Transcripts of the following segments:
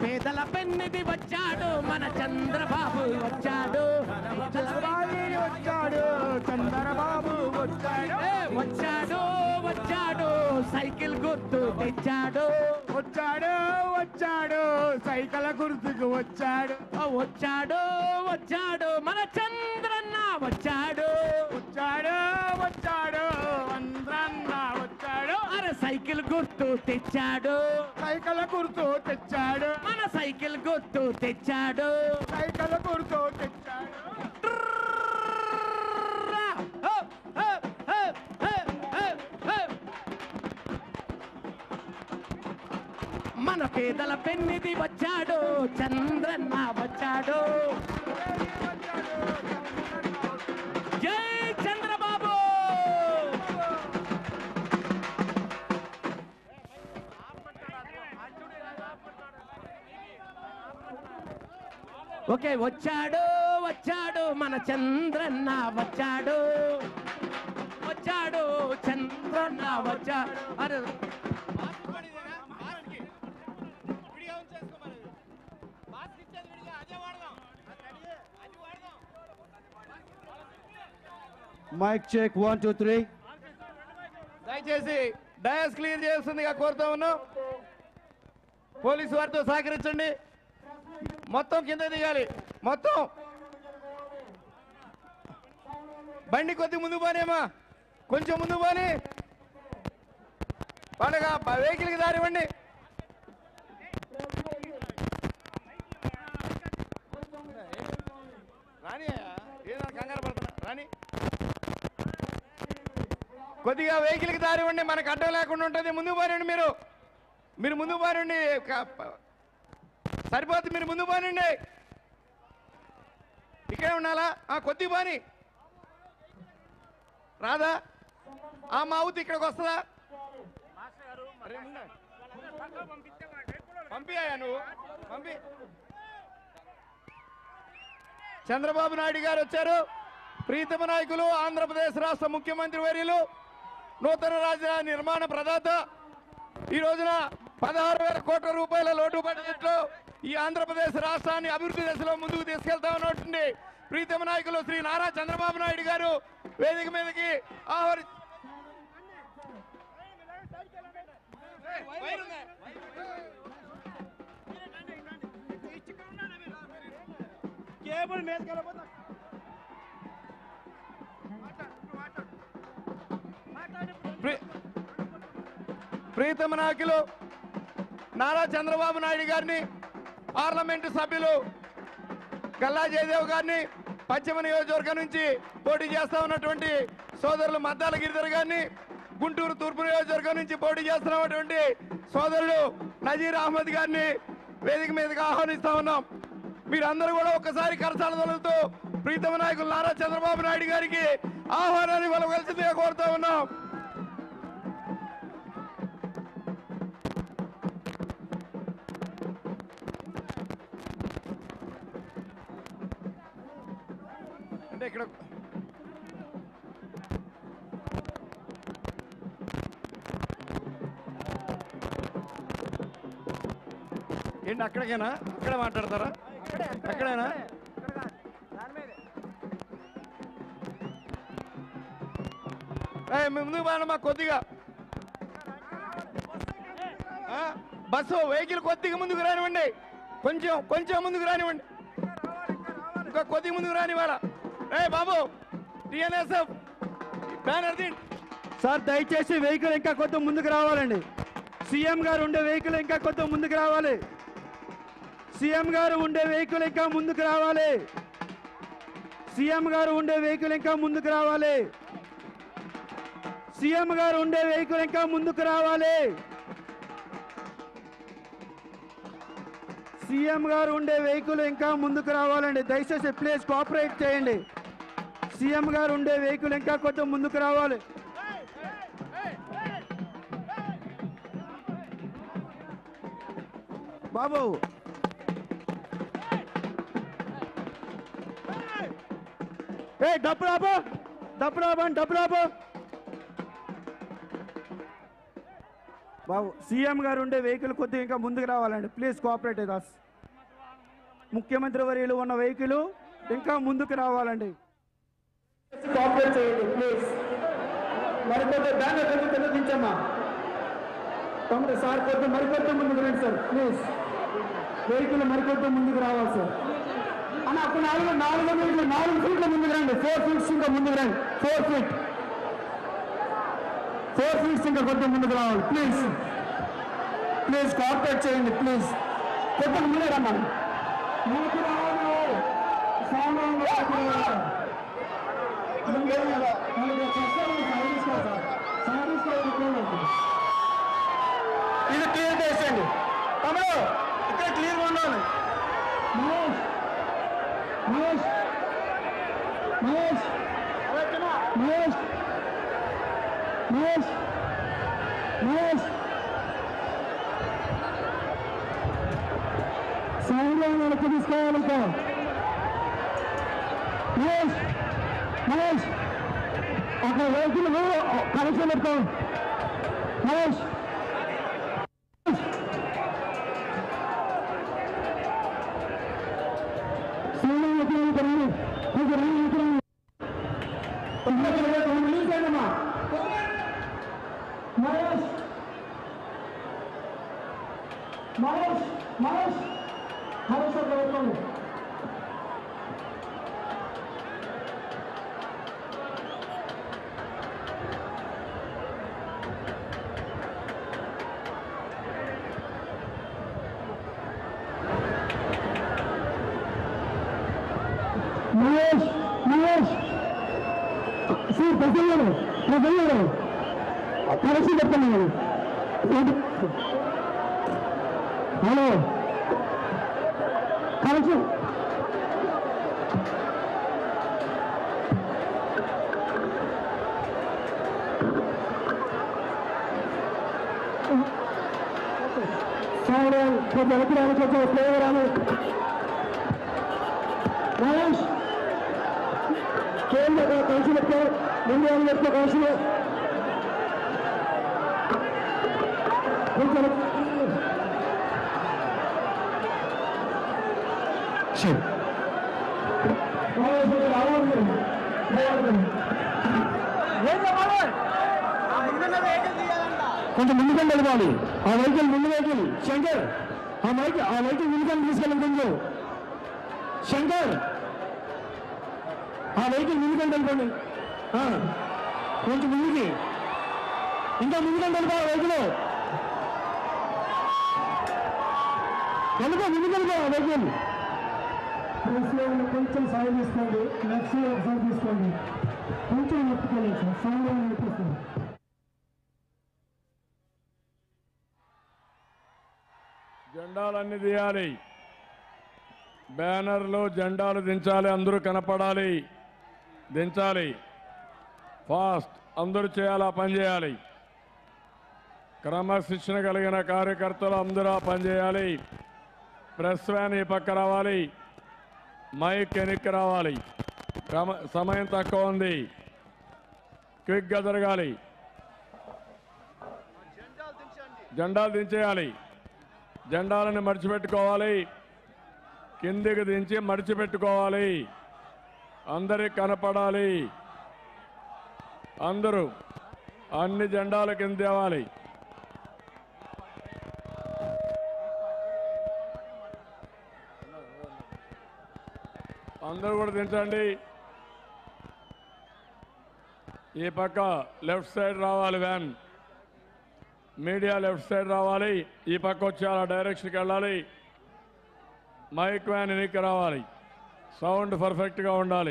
పేదల పెన్నిది వచ్చాడు మన చంద్రబాబు వచ్చాడు చంద్రబాబు వచ్చాడు చంద్రబాబు వచ్చాడు ఏ, వచ్చాడు వచ్చాడు సైకిల్ గుర్తు తెచ్చాడు వచ్చాడు వచ్చాడు సైకిల్ గుర్తుకు వచ్చాడు ఆ, వచ్చాడు వచ్చాడు మన చంద్రన్న వచ్చాడు వచ్చాడు వచ్చాడు చంద్రన్న వచ్చాడు అరే సైకిల్ గుర్తు తెచ్చాడు సైకిల్ గుర్తు తెచ్చాడు మన సైకిల్ గుర్తు తెచ్చాడు సైకిల్ గుర్తు తెచ్చాడు హో, హో, హో, హో, హో, హో. మన పేదల పెన్నిది వచ్చాడు చంద్రన్న వచ్చాడు జై చంద్రబాబు ఓకే వచ్చాడు వచ్చాడు మన చంద్రన్న వచ్చాడు వచ్చాడు చంద్రన్న వచ్చాడు అరే mike check one two three దయచేసి డయాస్ క్లియర్ చేస్తుందిగా కోరుతా ఉన్నాం పోలీసు వారితో సహకరించండి మొత్తం కింద దిగాలి మొత్తం బండి కొద్ది ముందు పోనేమా కొంచెం ముందు పోని పండగ వెహికల్కి దారివ్వండి రాని ఏదైనా కంగారు పడుతున్నా రాని కొద్దిగా వెహికల్కి దారివ్వండి మనకు అడ్డం లేకుండా ఉంటుంది ముందు పోనండి మీరు మీరు ముందు పోనండి క- సరిపోతుంది మీరు ముందు పోనండి ఇక్కడే ఉండాలా ఆ కొద్ది పోని రాదా ఆ మా అవుతు ఇక్కడికి వస్తుందా అరే ఉండు. పంపియ్యా నువ్వు పంపి చంద్రబాబు నాయుడు గారు వచ్చారు ప్రీతమ నాయకులు ఆంధ్రప్రదేశ్ రాష్ట్ర ముఖ్యమంత్రి వర్యులు నూతన రాజధాని నిర్మాణ ప్రదాత ఈ రోజున పదహారు వేల కోట్ల రూపాయల లోటు బడ్జెట్లో ఈ ఆంధ్రప్రదేశ్ రాష్ట్రాన్ని అభివృద్ధి దశలో ముందుకు తీసుకెళ్తా ఉన్నటువంటి ప్రీతమ నాయకులు శ్రీ నారా చంద్రబాబు నాయుడు గారు వేదిక మీదకి ఆహ్వాని కేబుల్ మీద ప్రి- ప్రీతమ నాయకులు నారా చంద్రబాబు నాయుడు గారిని పార్లమెంటు సభ్యులు గల్లా జయదేవ్ గారిని పశ్చిమ నియోజకవర్గం నుంచి పోటీ చేస్తా ఉన్నటువంటి సోదరులు మద్దాల గిరిధర్ గారిని గుంటూరు తూర్పు నియోజకవర్గం నుంచి పోటీ చేస్తున్నటువంటి సోదరుడు నజీర్ అహ్మద్ గారిని వేదిక మీదకి ఆహ్వానిస్తా ఉన్నాం మీరందరూ కూడా ఒక్కసారి కరసాల తొలుతూ ప్రీతమ నాయకులు నారా చంద్రబాబు నాయుడు గారికి ఆహ్వానాన్ని వెళ్ళవలసిందిగా కోరుతా ఉన్నాం అంటే ఇక్కడ ఏంటి అక్కడికేనా అక్కడే మాట్లాడతారా అక్కడేనా ఏయ్, మీ ముందుకు బాగా కొద్దిగా ఆ, బస్సు వెహికల్ కొద్దిగా ముందుకు రానివ్వండి కొంచెం కొంచెం ముందుకు రానివ్వండి ఇంకా కొద్దిగా ముందుకు రానివ్వాల ఏ బాబు టిఎన్ఎస్ఎఫ్ బ్యానర్ దిండి సార్ దయచేసి వెహికల్ ఇంకా కొంత ముందుకు రావాలండి సీఎం గారు ఉండే వెహికల్ ఇంకా కొంత ముందుకు రావాలి సీఎం గారు ఉండే వెహికల్ ఇంకా ముందుకు రావాలి సీఎం గారు ఉండే వెహికల్ ఇంకా ముందుకు రావాలి సీఎం గారు ఉండే వెహికల్ ఇంకా ముందుకు రావాలి సీఎం గారు ఉండే వెహికల్ ఇంకా ముందుకు రావాలండి దయచేసి ప్లీజ్ కోఆపరేట్ చేయండి సీఎం గారు ఉండే వెహికల్ ఇంకా కొంచెం ముందుకు రావాలి బాబు ఏ డబ్బు రాబో డబ్బు రాబో డబ్బు రాబో బాబు సీఎం గారు ఉండే వెహికల్ కొద్దిగా ఇంకా ముందుకు రావాలండి ప్లీజ్ కోఆపరేట్ దాస్ ముఖ్యమంత్రి వర్యులు ఉన్న వెహికల్ ఇంకా ముందుకు రావాలండి కోఆపరేట్ చేయండి ప్లీజ్ మరికొద్ది బ్యానర్ కొంచెం కింద దించమ్మా తమ్ముడు సార్ కొద్దిగా మరికొద్ది ముందుకు రండి సార్ ప్లీజ్ వెహికల్ మరికొద్ది ముందుకు రావాలి సార్ అన్న అప్పుడు నాలుగు నాలుగు మీటర్లు నాలుగు ఫీట్ల ముందుకు రండి ఫోర్ ఫీట్స్ ఇంకా ముందుకు రండి ఫోర్ ఫీట్ ఫోర్ ఫీట్స్ ఇంకా కొద్దిగా ముందుకు రావాలి ప్లీజ్ ప్లీజ్ కోఆపరేట్ చేయండి ప్లీజ్ కొద్దిగా ముందుకు రమ్మని ముందుకు రావాలి సౌండ్ రావాలి. ఇది క్లియర్ చేసేయండి తమ్ముడు ఇక్కడ క్లియర్ ఉండాలి మహేష్ మహేష్ మహేష్ మహేష్ మహేష్ మహేష్ సౌండ్ వెనక్కి తీసుకోవాలి ఇంకా మహేష్ మహేష్ అక్కడ వెహికల్ కనెక్షన్ పెట్టుకో మహేష్ సౌండ్ వెనక్కి రండి కొంచెం రండి వెనక్కి రండి రిలీజ్ అయ్యమ్మా మహేష్ మహేష్ మహేష్ మహేష్ అక్కడ పెట్టుకోండి మహేష్ మహేష్ సార్ ప్రసన్న గారు ప్రసన్న గారు కలిసి చెప్తాను నేను హలో కలిసి సౌండ్ కొంచెం వెనక్కి రాని కొంచెం స్లోగా రాని మహేష్ కేంద్ర కౌన్సిలర్తో ముందు వాళ్ళతో కౌన్సిలర్ కొంచెం కొంచెం ముందుకెళ్ళి వెళ్ళిపోవాలి ఆ వెహికల్ ముందు వెహికల్ శంకర్ ఆ వెహికల్ ఆ వెహికల్ ముందుకెళ్ళి తీసుకెళ్ళి కొంచెం శంకర్ ఆ వెహికల్ ముందుకెళ్ళి వెళ్ళిపోండి ఆ, కొంచెం ముందుకి ఇంకా ముందుకెళ్ళి వెళ్ళిపో ఆ వెహికల్ వెళ్ళిపో ముందుకెళ్ళిపో ఆ వెహికల్ కొంచెం సైడ్ తీసుకోండి లెఫ్ట్ సైడ్ ఒకసారి తీసుకోండి కొంచెం నెప్పుకోలేదు సార్ సౌండ్ నెప్పిస్తుంది జెండాలన్నీ తీయాలి బ్యానర్లు జెండాలు దించాలి అందరూ కనపడాలి దించాలి ఫాస్ట్ అందరూ చేయాలి ఆ పని చేయాలి క్రమశిక్షణ కలిగిన కార్యకర్తలు అందరూ ఆ పని చేయాలి ప్రెస్ వ్యాన్ ఈ పక్క రావాలి మైక్ వెనక్కి రావాలి క్రమ సమయం తక్కువ ఉంది క్విక్గా జరగాలి జెండాలు దించేయాలి జెండాలను మడిచిపెట్టుకోవాలి కిందికి దించి మడిచిపెట్టుకోవాలి అందరికి కనపడాలి అందరూ అన్ని జెండాలు కింద తేవాలి అందరూ కూడా దించండి ఈ పక్క లెఫ్ట్ సైడ్ రావాలి వ్యాన్ మీడియా లెఫ్ట్ సైడ్ రావాలి ఈ పక్క వచ్చి అలా డైరెక్షన్కి వెళ్ళాలి మైక్ వ్యాన్ వెనక్కి రావాలి సౌండ్ పర్ఫెక్ట్గా ఉండాలి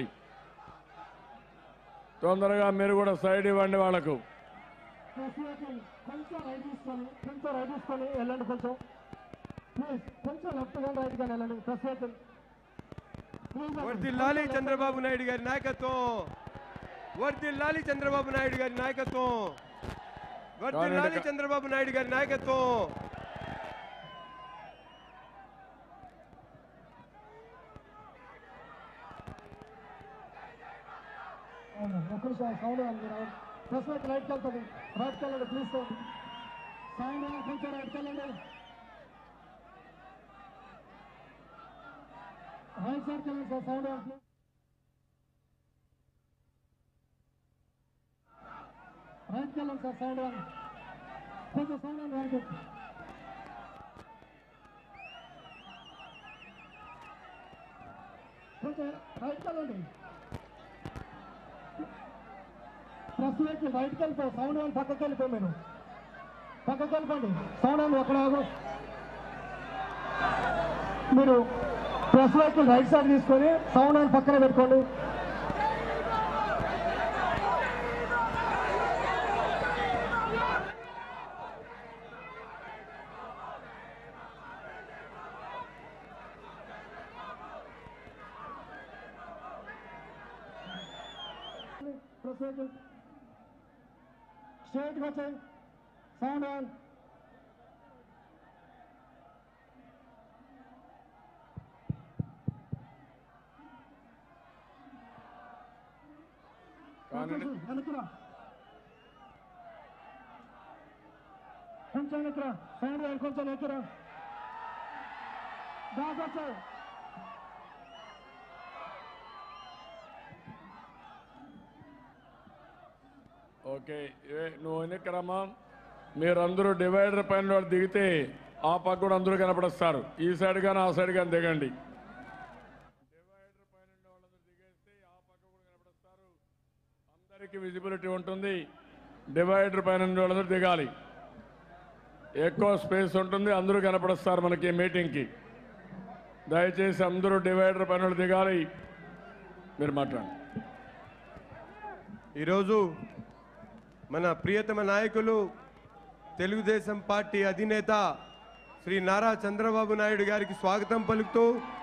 తొందరగా మీరు కూడా సైడ్ ఇవ్వండి వాళ్ళకు కొంచెం రైట్ తీసుకొని కొంచెం రైట్ తీసుకొని వెళ్ళండి కొంచెం ప్లీజ్ కొంచెం లెఫ్ట్ కానీ రైట్ కానీ వెళ్ళండి ప్రెస్ వెహికల్ వర్దిల్లాలి చంద్రబాబు నాయుడు గారి నాయకత్వం వర్దిల్లాలి చంద్రబాబు నాయుడు గారి నాయకత్వం వర్దిల్లాలి చంద్రబాబు నాయుడు గారి నాయకత్వం ఒక్క నిమిషం సౌండ్ ప్రెస్ వెహికల్ రైట్కి వెళ్తుంది రైట్కి వెళ్ళండి ప్లీజ్ సౌండ్ వన్ కొంచెం రైట్కి వెళ్ళండి రైట్ సైడ్కి వెళ్ళండి సార్ సౌండ్ వన్ ప్లీజ్ రైట్కి వెళ్ళండి సార్ సౌండ్ వన్ కొంచెం సౌండ్ వన్ రైట్ కొంచెం రైట్కి వెళ్ళండి ప్రెస్ వెహికల్ రైట్కి వెళ్ళిపోయి సౌండ్ వన్ పక్కకి వెళ్ళిపోయి మీరు పక్కకి వెళ్ళిపోండి సౌండ్ వన్ అక్కడ ఆగు. మీరు ప్రెస్ వెహికల్ రైట్ సైడ్ తీసుకొని సౌండ్ వన్ పక్కన పెట్టుకోండి ప్రెస్ వెహికల్ స్ట్రైట్గా వచ్చాయి సౌండ్ వన్ కానీ వెనకరా కొంచెం వెనకరా సౌండ్ వన్ కొంచెం వెనకరా బ్యాక్ వచ్చాయి ఓకే ఏ, నువ్వు వెనక్కరమ్మా మీరందరూ డివైడర్ పైన వాళ్ళు దిగితే ఆ పక్క కూడా అందరూ కనపడస్తారు ఈ సైడ్ కానీ ఆ సైడ్ కానీ దిగండి డివైడర్ పైన ఉన్న వాళ్ళందరూ దిగేస్తే ఆ పక్క కూడా కనపడస్తారు అందరికీ విజిబిలిటీ ఉంటుంది డివైడర్ పైన ఉన్న వాళ్ళందరూ దిగాలి ఎక్కువ స్పేస్ ఉంటుంది అందరూ కనపడస్తారు మనకి ఈ మీటింగ్కి దయచేసి అందరూ డివైడర్ పైన వాళ్ళు దిగాలి మీరు మాట్లాడండి ఈరోజు మన ప్రియతమ నాయకులు తెలుగుదేశం పార్టీ అధినేత శ్రీ నారా చంద్రబాబు నాయుడు గారికి స్వాగతం పలుకుతూ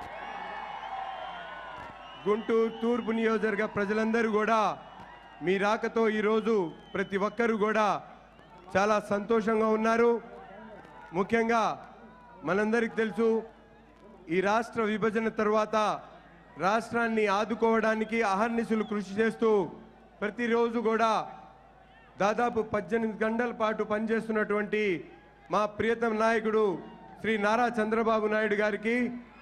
గుంటూరు తూర్పు నియోజకవర్గ ప్రజలందరూ కూడా మీ రాకతో ఈరోజు ప్రతి ఒక్కరూ కూడా చాలా సంతోషంగా ఉన్నారు ముఖ్యంగా మనందరికీ తెలుసు ఈ రాష్ట్ర విభజన తర్వాత రాష్ట్రాన్ని ఆదుకోవడానికి అహర్నిశలు కృషి చేస్తూ ప్రతిరోజు కూడా దాదాపు పద్దెనిమిది గంటల పాటు పనిచేస్తున్నటువంటి మా ప్రియతమ నాయకుడు శ్రీ నారా చంద్రబాబు నాయుడు గారికి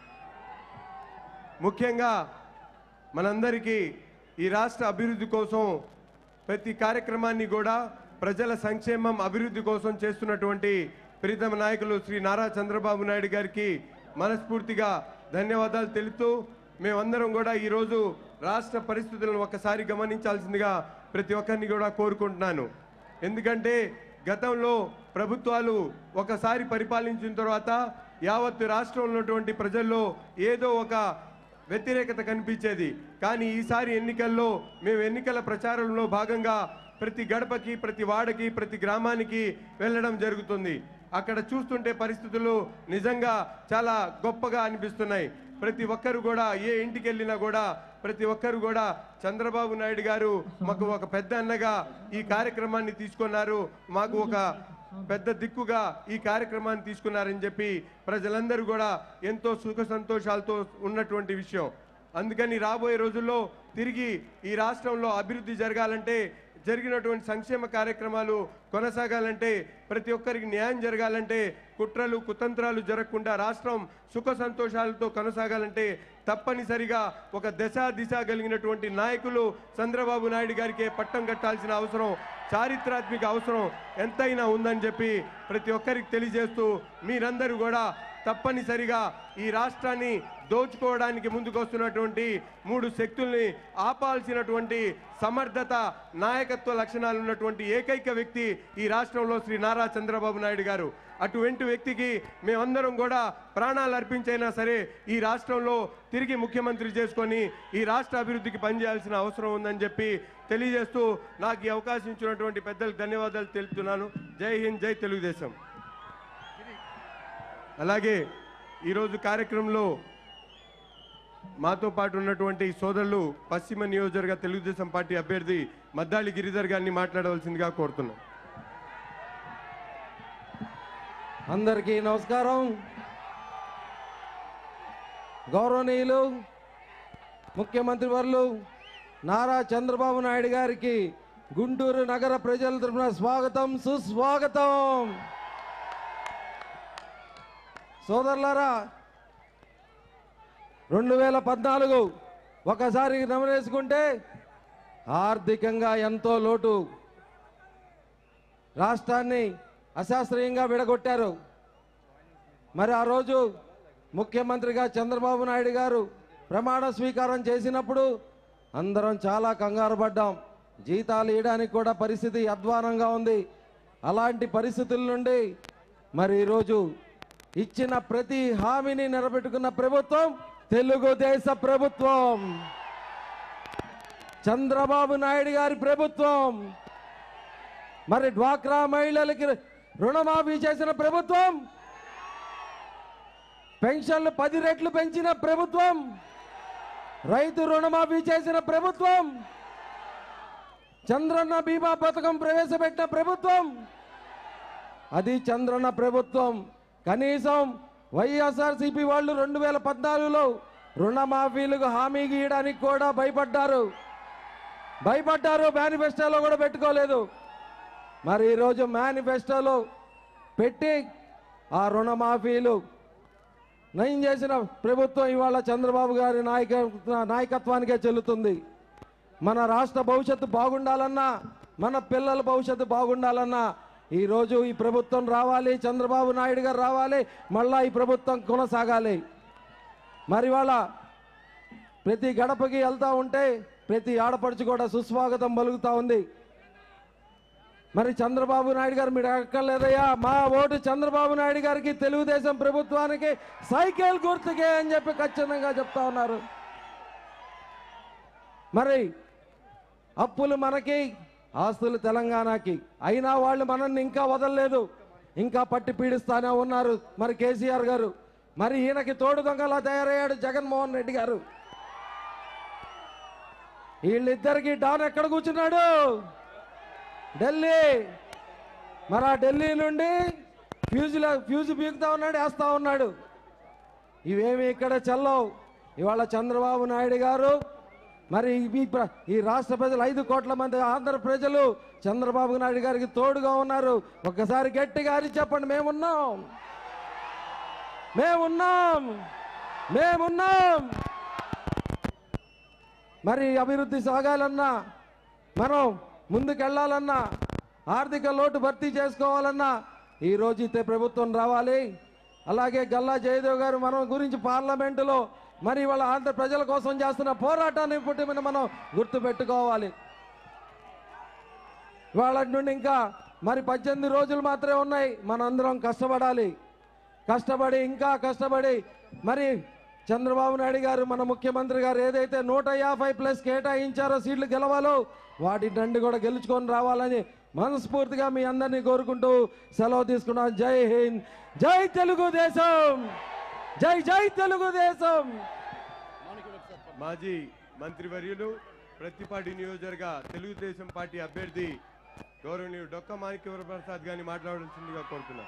ముఖ్యంగా మనందరికీ ఈ రాష్ట్ర అభివృద్ధి కోసం ప్రతి కార్యక్రమాన్ని కూడా ప్రజల సంక్షేమం అభివృద్ధి కోసం చేస్తున్నటువంటి ప్రీతమ నాయకులు శ్రీ నారా చంద్రబాబు నాయుడు గారికి మనస్ఫూర్తిగా ధన్యవాదాలు తెలుపుతూ మేమందరం కూడా ఈరోజు రాష్ట్ర పరిస్థితులను ఒకసారి గమనించాల్సిందిగా ప్రతి ఒక్కరిని కూడా కోరుకుంటున్నాను ఎందుకంటే గతంలో ప్రభుత్వాలు ఒకసారి పరిపాలించిన తర్వాత యావత్తు రాష్ట్రంలో ఉన్నటువంటి ప్రజల్లో ఏదో ఒక వ్యతిరేకత కనిపించేది కానీ ఈసారి ఎన్నికల్లో మేము ఎన్నికల ప్రచారంలో భాగంగా ప్రతి గడపకి ప్రతి వాడకి ప్రతి గ్రామానికి వెళ్ళడం జరుగుతుంది అక్కడ చూస్తుంటే పరిస్థితులు నిజంగా చాలా గొప్పగా అనిపిస్తున్నాయి ప్రతి ఒక్కరు కూడా ఏ ఇంటికి వెళ్ళినా కూడా ప్రతి ఒక్కరు కూడా చంద్రబాబు నాయుడు గారు మాకు ఒక పెద్ద అన్నగా ఈ కార్యక్రమాన్ని తీసుకున్నారు మాకు ఒక పెద్ద దిక్కుగా ఈ కార్యక్రమాన్ని తీసుకున్నారని చెప్పి ప్రజలందరూ కూడా ఎంతో సుఖ సంతోషాలతో ఉన్నటువంటి విషయం అందుకని రాబోయే రోజుల్లో తిరిగి ఈ రాష్ట్రంలో అభివృద్ధి జరగాలంటే జరిగినటువంటి సంక్షేమ కార్యక్రమాలు కొనసాగాలంటే ప్రతి ఒక్కరికి న్యాయం జరగాలంటే కుట్రలు కుతంత్రాలు జరగకుండా రాష్ట్రం సుఖ సంతోషాలతో కొనసాగాలంటే తప్పనిసరిగా ఒక దశ దిశ కలిగినటువంటి నాయకులు చంద్రబాబు నాయుడు గారికి పట్టం కట్టాల్సిన అవసరం చారిత్రాత్మక అవసరం ఎంతైనా ఉందని చెప్పి ప్రతి ఒక్కరికి తెలియజేస్తూ మీరందరూ కూడా తప్పనిసరిగా ఈ రాష్ట్రాన్ని దోచుకోవడానికి ముందుకొస్తున్నటువంటి మూడు శక్తుల్ని ఆపాల్సినటువంటి సమర్థత నాయకత్వ లక్షణాలు ఉన్నటువంటి ఏకైక వ్యక్తి ఈ రాష్ట్రంలో శ్రీ నారా చంద్రబాబు నాయుడు గారు అటువంటి వ్యక్తికి మేమందరం కూడా ప్రాణాలు అర్పించైనా సరే ఈ రాష్ట్రంలో తిరిగి ముఖ్యమంత్రి చేసుకొని ఈ రాష్ట్ర అభివృద్ధికి పనిచేయాల్సిన అవసరం ఉందని చెప్పి తెలియజేస్తూ నాకు ఈ అవకాశం ఇచ్చినటువంటి పెద్దలకు ధన్యవాదాలు తెలుపుతున్నాను జై హింద్ జై తెలుగుదేశం అలాగే ఈరోజు కార్యక్రమంలో మాతో పాటు ఉన్నటువంటి సోదరులు పశ్చిమ నియోజకవర్గ తెలుగుదేశం పార్టీ అభ్యర్థి మద్దాలి గిరిధర్ గారిని మాట్లాడవలసిందిగా కోరుతున్నాం అందరికీ నమస్కారం గౌరవనీయులు ముఖ్యమంత్రి వర్లు నారా చంద్రబాబు నాయుడు గారికి గుంటూరు నగర ప్రజల తరఫున స్వాగతం సుస్వాగతం సోదరులారా రెండు వేల పద్నాలుగు ఒకసారి నమరేసుకుంటే ఆర్థికంగా ఎంతో లోటు రాష్ట్రాన్ని అశాస్త్రీయంగా విడగొట్టారు మరి ఆ రోజు ముఖ్యమంత్రిగా చంద్రబాబు నాయుడు గారు ప్రమాణ స్వీకారం చేసినప్పుడు అందరం చాలా కంగారు పడ్డాం జీతాలు ఇవ్వడానికి కూడా పరిస్థితి అధ్వానంగా ఉంది అలాంటి పరిస్థితుల నుండి మరి ఈరోజు ఇచ్చిన ప్రతి హామీని నిలబెట్టుకున్న ప్రభుత్వం తెలుగుదేశ ప్రభుత్వం చంద్రబాబు నాయుడు గారి ప్రభుత్వం మరి డ్వాక్రా మహిళలకి రుణమాఫీ చేసిన ప్రభుత్వం పెన్షన్లు పది రెట్లు పెంచిన ప్రభుత్వం రైతు రుణమాఫీ చేసిన ప్రభుత్వం చంద్రన్న బీమా పథకం ప్రవేశపెట్టిన ప్రభుత్వం అది చంద్రన్న ప్రభుత్వం కనీసం వైఎస్ఆర్సీపీ వాళ్ళు రెండు వేల పద్నాలుగులో రుణమాఫీలకు హామీ గీయడానికి కూడా భయపడ్డారు భయపడ్డారు మేనిఫెస్టోలో కూడా పెట్టుకోలేదు మరి ఈరోజు మేనిఫెస్టోలో పెట్టి ఆ రుణమాఫీలు నయం చేసిన ప్రభుత్వం ఇవాళ చంద్రబాబు గారి నాయక నాయకత్వానికే చెల్లుతుంది మన రాష్ట్ర భవిష్యత్తు బాగుండాలన్నా మన పిల్లల భవిష్యత్తు బాగుండాలన్నా ఈరోజు ఈ ప్రభుత్వం రావాలి చంద్రబాబు నాయుడు గారు రావాలి మళ్ళా ఈ ప్రభుత్వం కొనసాగాలి మరి వాళ్ళ ప్రతి గడపకి వెళ్తా ఉంటే ప్రతి ఆడపడుచు కూడా సుస్వాగతం పలుకుతా ఉంది మరి చంద్రబాబు నాయుడు గారు మీరు ఎక్కర్లేదయ్యా మా ఓటు చంద్రబాబు నాయుడు గారికి తెలుగుదేశం ప్రభుత్వానికి సైకిల్ గుర్తుకే అని చెప్పి ఖచ్చితంగా చెప్తా ఉన్నారు మరి అప్పులు మనకి ఆస్తులు తెలంగాణకి అయినా వాళ్ళు మనల్ని ఇంకా వదలలేదు ఇంకా పట్టి పీడిస్తానే ఉన్నారు మరి కేసీఆర్ గారు మరి ఈయనకి తోడు దొంగలా తయారయ్యాడు జగన్మోహన్ రెడ్డి గారు వీళ్ళిద్దరికి డాన్ ఎక్కడ కూర్చున్నాడు ఢిల్లీ మరి ఆ ఢిల్లీ నుండి ఫ్యూజుల ఫ్యూజు పీకుతా ఉన్నాడు వేస్తా ఉన్నాడు ఇవేమి ఇక్కడ చెల్లవు ఇవాళ చంద్రబాబు నాయుడు గారు మరి ఈ ప్ర- ఈ రాష్ట్ర ప్రజలు ఐదు కోట్ల మంది ఆంధ్ర ప్రజలు చంద్రబాబు నాయుడు గారికి తోడుగా ఉన్నారు ఒక్కసారి గట్టిగా అరిచి చెప్పండి మేమున్నాం మేమున్నాం మేమున్నాం మరి అభివృద్ధి సాగాలన్నా మనం ముందుకెళ్లాలన్నా ఆర్థిక లోటు భర్తీ చేసుకోవాలన్నా ఈ రోజు అయితే ప్రభుత్వం రావాలి అలాగే గల్లా జయదేవ్ గారు మనం గురించి పార్లమెంటులో మరి వాళ్ళ ఆంధ్ర ప్రజల కోసం చేస్తున్న పోరాటాన్ని పుట్టి మనం గుర్తు పెట్టుకోవాలి వాళ్ళ నుండి ఇంకా మరి పద్దెనిమిది రోజులు మాత్రమే ఉన్నాయి మనందరం కష్టపడాలి కష్టపడి ఇంకా కష్టపడి మరి చంద్రబాబు నాయుడు గారు మన ముఖ్యమంత్రి గారు ఏదైతే నూట యాభై ప్లస్ కేటాయించారో సీట్లు గెలవాలో వాటి నుండి కూడా గెలుచుకొని రావాలని మనస్ఫూర్తిగా మీ అందరినీ కోరుకుంటూ సెలవు తీసుకున్నాను జై హింద్ జై తెలుగుదేశం జై జై తెలుగుదేశం మాజీ మంత్రివర్యులు ప్రతిపాటి నియోజకవర్గ తెలుగుదేశం పార్టీ అభ్యర్థి గౌరవనీయుడు డొక్క మాణిక్యవర ప్రసాద్ గారిని మాట్లాడాల్సిందిగా కోరుతున్నాను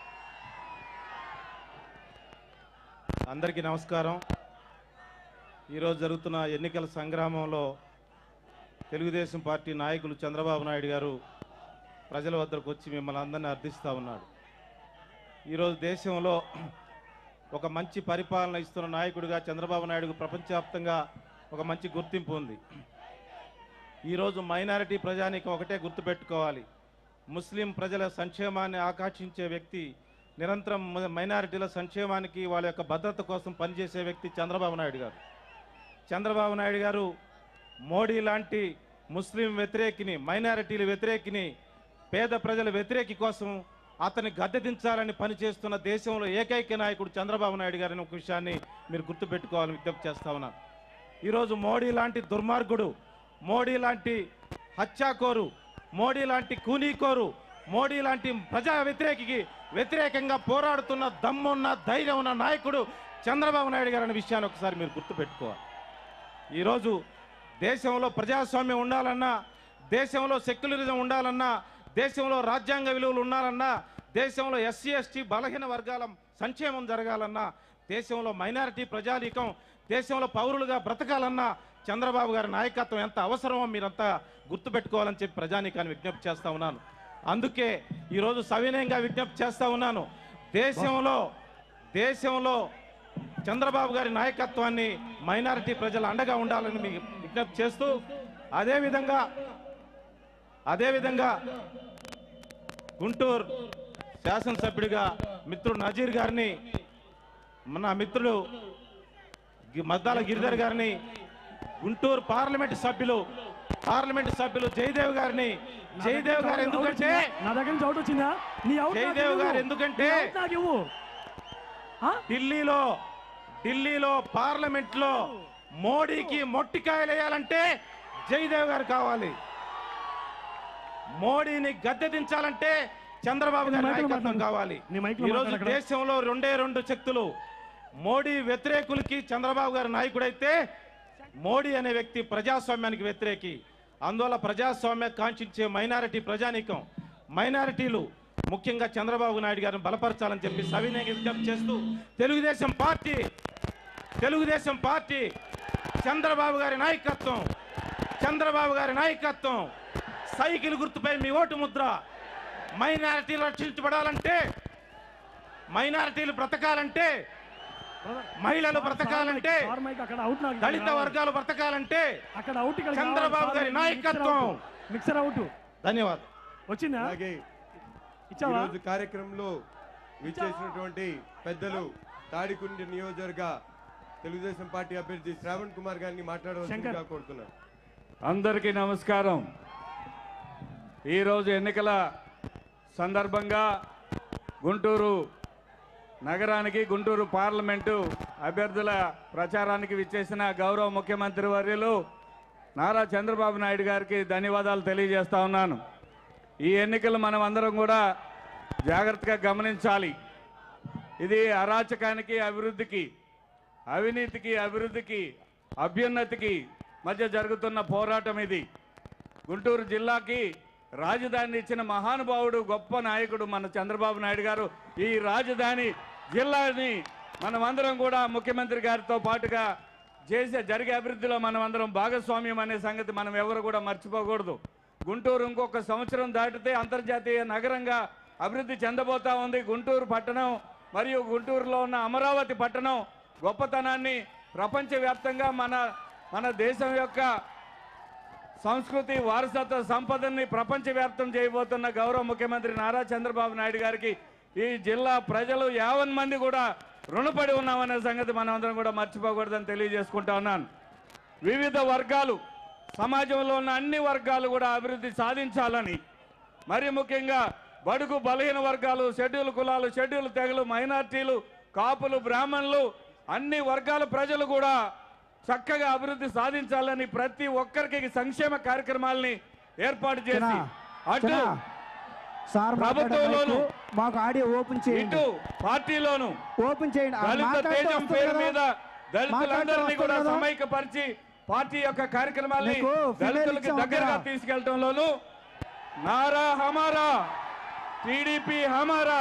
అందరికీ నమస్కారం ఈరోజు జరుగుతున్న ఎన్నికల సంగ్రామంలో తెలుగుదేశం పార్టీ నాయకులు చంద్రబాబు నాయుడు గారు ప్రజల వద్దకు వచ్చి మిమ్మల్ని అందరినీ అర్థిస్తూ ఉన్నాడు ఈరోజు దేశంలో ఒక మంచి పరిపాలన ఇస్తున్న నాయకుడిగా చంద్రబాబు నాయుడుకు ప్రపంచవ్యాప్తంగా ఒక మంచి గుర్తింపు ఉంది ఈరోజు మైనారిటీ ప్రజానికి ఒకటే గుర్తుపెట్టుకోవాలి ముస్లిం ప్రజల సంక్షేమాన్ని ఆకాంక్షించే వ్యక్తి నిరంతరం మ- మైనారిటీల సంక్షేమానికి వాళ్ళ యొక్క భద్రత కోసం పనిచేసే వ్యక్తి చంద్రబాబు నాయుడు గారు చంద్రబాబు నాయుడు గారు మోడీ లాంటి ముస్లిం వ్యతిరేకిని మైనారిటీల వ్యతిరేకిని పేద ప్రజల వ్యతిరేకి కోసం అతన్ని గద్దెదించాలని పనిచేస్తున్న దేశంలో ఏకైక నాయకుడు చంద్రబాబు నాయుడు గారిని ఒక విషయాన్ని మీరు గుర్తుపెట్టుకోవాలని విజ్ఞప్తి చేస్తా ఉన్నాను ఈరోజు మోడీ లాంటి దుర్మార్గుడు మోడీ లాంటి హత్యాకోరు మోడీ లాంటి కూనీకోరు మోడీ లాంటి ప్రజా వ్యతిరేకికి వ్యతిరేకంగా పోరాడుతున్న దమ్మున్న ధైర్యం ఉన్న నాయకుడు చంద్రబాబు నాయుడు గారు అనే విషయాన్ని ఒకసారి మీరు గుర్తుపెట్టుకోవాలి ఈరోజు దేశంలో ప్రజాస్వామ్యం ఉండాలన్నా దేశంలో సెక్యులరిజం ఉండాలన్నా దేశంలో రాజ్యాంగ విలువలు ఉండాలన్నా దేశంలో ఎస్సీ ఎస్టీ బలహీన వర్గాల సంక్షేమం జరగాలన్నా దేశంలో మైనారిటీ ప్రజానీకం దేశంలో పౌరులుగా బ్రతకాలన్నా చంద్రబాబు గారి నాయకత్వం ఎంత అవసరమో మీరంతా గుర్తుపెట్టుకోవాలని చెప్పి ప్రజానీకాన్ని విజ్ఞప్తి చేస్తా ఉన్నాను అందుకే ఈరోజు సవినయంగా విజ్ఞప్తి చేస్తా ఉన్నాను దేశంలో దేశంలో చంద్రబాబు గారి నాయకత్వాన్ని మైనారిటీ ప్రజలు అండగా ఉండాలని మీకు విజ్ఞప్తి చేస్తూ అదేవిధంగా అదేవిధంగా గుంటూరు శాసనసభ్యుడిగా మిత్రుడు నజీర్ గారిని మన మిత్రుడు గి- మద్దాల గిరిధర్ గారిని గుంటూరు పార్లమెంట్ సభ్యులు పార్లమెంట్ సభ్యులు జయదేవ్ గారిని జయదేవ్ గారు ఎందుకంటే నా దగ్గర నుంచి అవుట్ వచ్చిందా నీ అవుట్ నాకు జయదేవ్ ఇవ్వు. గారు ఎందుకంటే నీ అవుట్ నాకు ఇవ్వు ఆ? ఢిల్లీలో ఢిల్లీలో పార్లమెంట్ లో మోడీకి మొట్టికాయలు వేయాలంటే జయదేవ్ గారు కావాలి మోడీని గద్దె దించాలంటే చంద్రబాబు గారి నీ మైక్లో నాయకత్వం మాట్లాడు. కావాలి నీ మైక్లో ఈరోజు మాట్లాడు అక్కడ. దేశంలో రెండే రెండు శక్తులు మోడీ వ్యతిరేకులకి చంద్రబాబు గారి నాయకుడైతే మోడీ అనే వ్యక్తి ప్రజాస్వామ్యానికి వ్యతిరేకి అందువల్ల ప్రజాస్వామ్య కాంక్షించే మైనారిటీ ప్రజానీకం మైనారిటీలు ముఖ్యంగా చంద్రబాబు నాయుడు గారిని బలపరచాలని చెప్పి సవినయ విజ్ఞప్తి చేస్తూ తెలుగుదేశం పార్టీ తెలుగుదేశం పార్టీ చంద్రబాబు గారి నాయకత్వం చంద్రబాబు గారి నాయకత్వం సైకిల్ గుర్తుపై మీ ఓటు ముద్ర మైనారిటీలు రక్షించబడాలంటే మైనారిటీలు బ్రతకాలంటే మహిళలు బ్రతకాలంటే సార్ మైక్ అక్కడ అవుట్ నాకు ఇక్కడ దళిత రావాలి. వర్గాలు బ్రతకాలంటే అక్కడ అవుట్ ఇక్కడ చంద్రబాబు కావాలి. గారి సార్, నాయకత్వం. మిక్సర్ అవుట్ ధన్యవాదాలు వచ్చిందా అలాగే ఇచ్చావా ఈరోజు కార్యక్రమంలో విచ్చేసినటువంటి పెద్దలు తాడికుండి నియోజకవర్గ తెలుగుదేశం పార్టీ అభ్యర్థి శ్రావణ్ కుమార్ గారిని మాట్లాడవలసిందిగా శంకర్. కోరుతున్నాను అందరికీ నమస్కారం ఈరోజు ఎన్నికల సందర్భంగా గుంటూరు నగరానికి గుంటూరు పార్లమెంటు అభ్యర్థుల ప్రచారానికి విచ్చేసిన గౌరవ ముఖ్యమంత్రి వర్యులు నారా చంద్రబాబు నాయుడు గారికి ధన్యవాదాలు తెలియజేస్తా ఉన్నాను ఈ ఎన్నికలు మనం అందరం కూడా జాగ్రత్తగా గమనించాలి ఇది అరాచకానికి అభివృద్ధికి అవినీతికి అభివృద్ధికి అభ్యున్నతికి మధ్య జరుగుతున్న పోరాటం ఇది గుంటూరు జిల్లాకి రాజధాని ఇచ్చిన మహానుభావుడు గొప్ప నాయకుడు మన చంద్రబాబు నాయుడు గారు ఈ రాజధాని జిల్లాని మనమందరం కూడా ముఖ్యమంత్రి గారితో పాటుగా చేసే జరిగే అభివృద్ధిలో మనం అందరం భాగస్వామ్యం అనే సంగతి మనం ఎవరు కూడా మర్చిపోకూడదు గుంటూరు ఇంకొక సంవత్సరం దాటితే అంతర్జాతీయ నగరంగా అభివృద్ధి చెందబోతా ఉంది గుంటూరు పట్టణం మరియు గుంటూరులో ఉన్న అమరావతి పట్టణం గొప్పతనాన్ని ప్రపంచవ్యాప్తంగా మన మన దేశం యొక్క సంస్కృతి వారసత్వ సంపదని ప్రపంచవ్యాప్తం చేయబోతున్న గౌరవ ముఖ్యమంత్రి నారా చంద్రబాబు నాయుడు గారికి ఈ జిల్లా ప్రజలు యావన్ మంది కూడా రుణపడి ఉన్నామనే సంగతి మనం అందరం కూడా మర్చిపోకూడదని తెలియజేసుకుంటా ఉన్నాను వివిధ వర్గాలు సమాజంలో ఉన్న అన్ని వర్గాలు కూడా అభివృద్ధి సాధించాలని మరి ముఖ్యంగా బడుగు బలహీన వర్గాలు షెడ్యూల్ కులాలు షెడ్యూల్ తెగలు మైనార్టీలు కాపులు బ్రాహ్మణులు అన్ని వర్గాల ప్రజలు కూడా చక్కగా అభివృద్ధి సాధించాలని ప్రతి ఒక్కరికి సంక్షేమ కార్యక్రమాల్ని ఏర్పాటు చేసి అటు సార్ ప్రభుత్వంలోను మాట్లాడే మాకు ఆడియో ఓపెన్ చేయండి ఇటు పార్టీలోను ఓపెన్ చేయండి ఆ దళిత మాట్లాడుతూ తేజం వస్తుంది పేరు కదా? మీద దళితులందరినీ మాట్లాడుతూ కూడా వస్తుంది కదా? సమైక్యపరిచి పార్టీ యొక్క కార్యక్రమాల్ని మీకు ఫిమేల్ దళితులకి ఇచ్చాం దగ్గరగా కదా? తీసుకెళ్లడంలోను నారా హమారా టీడీపీ హమారా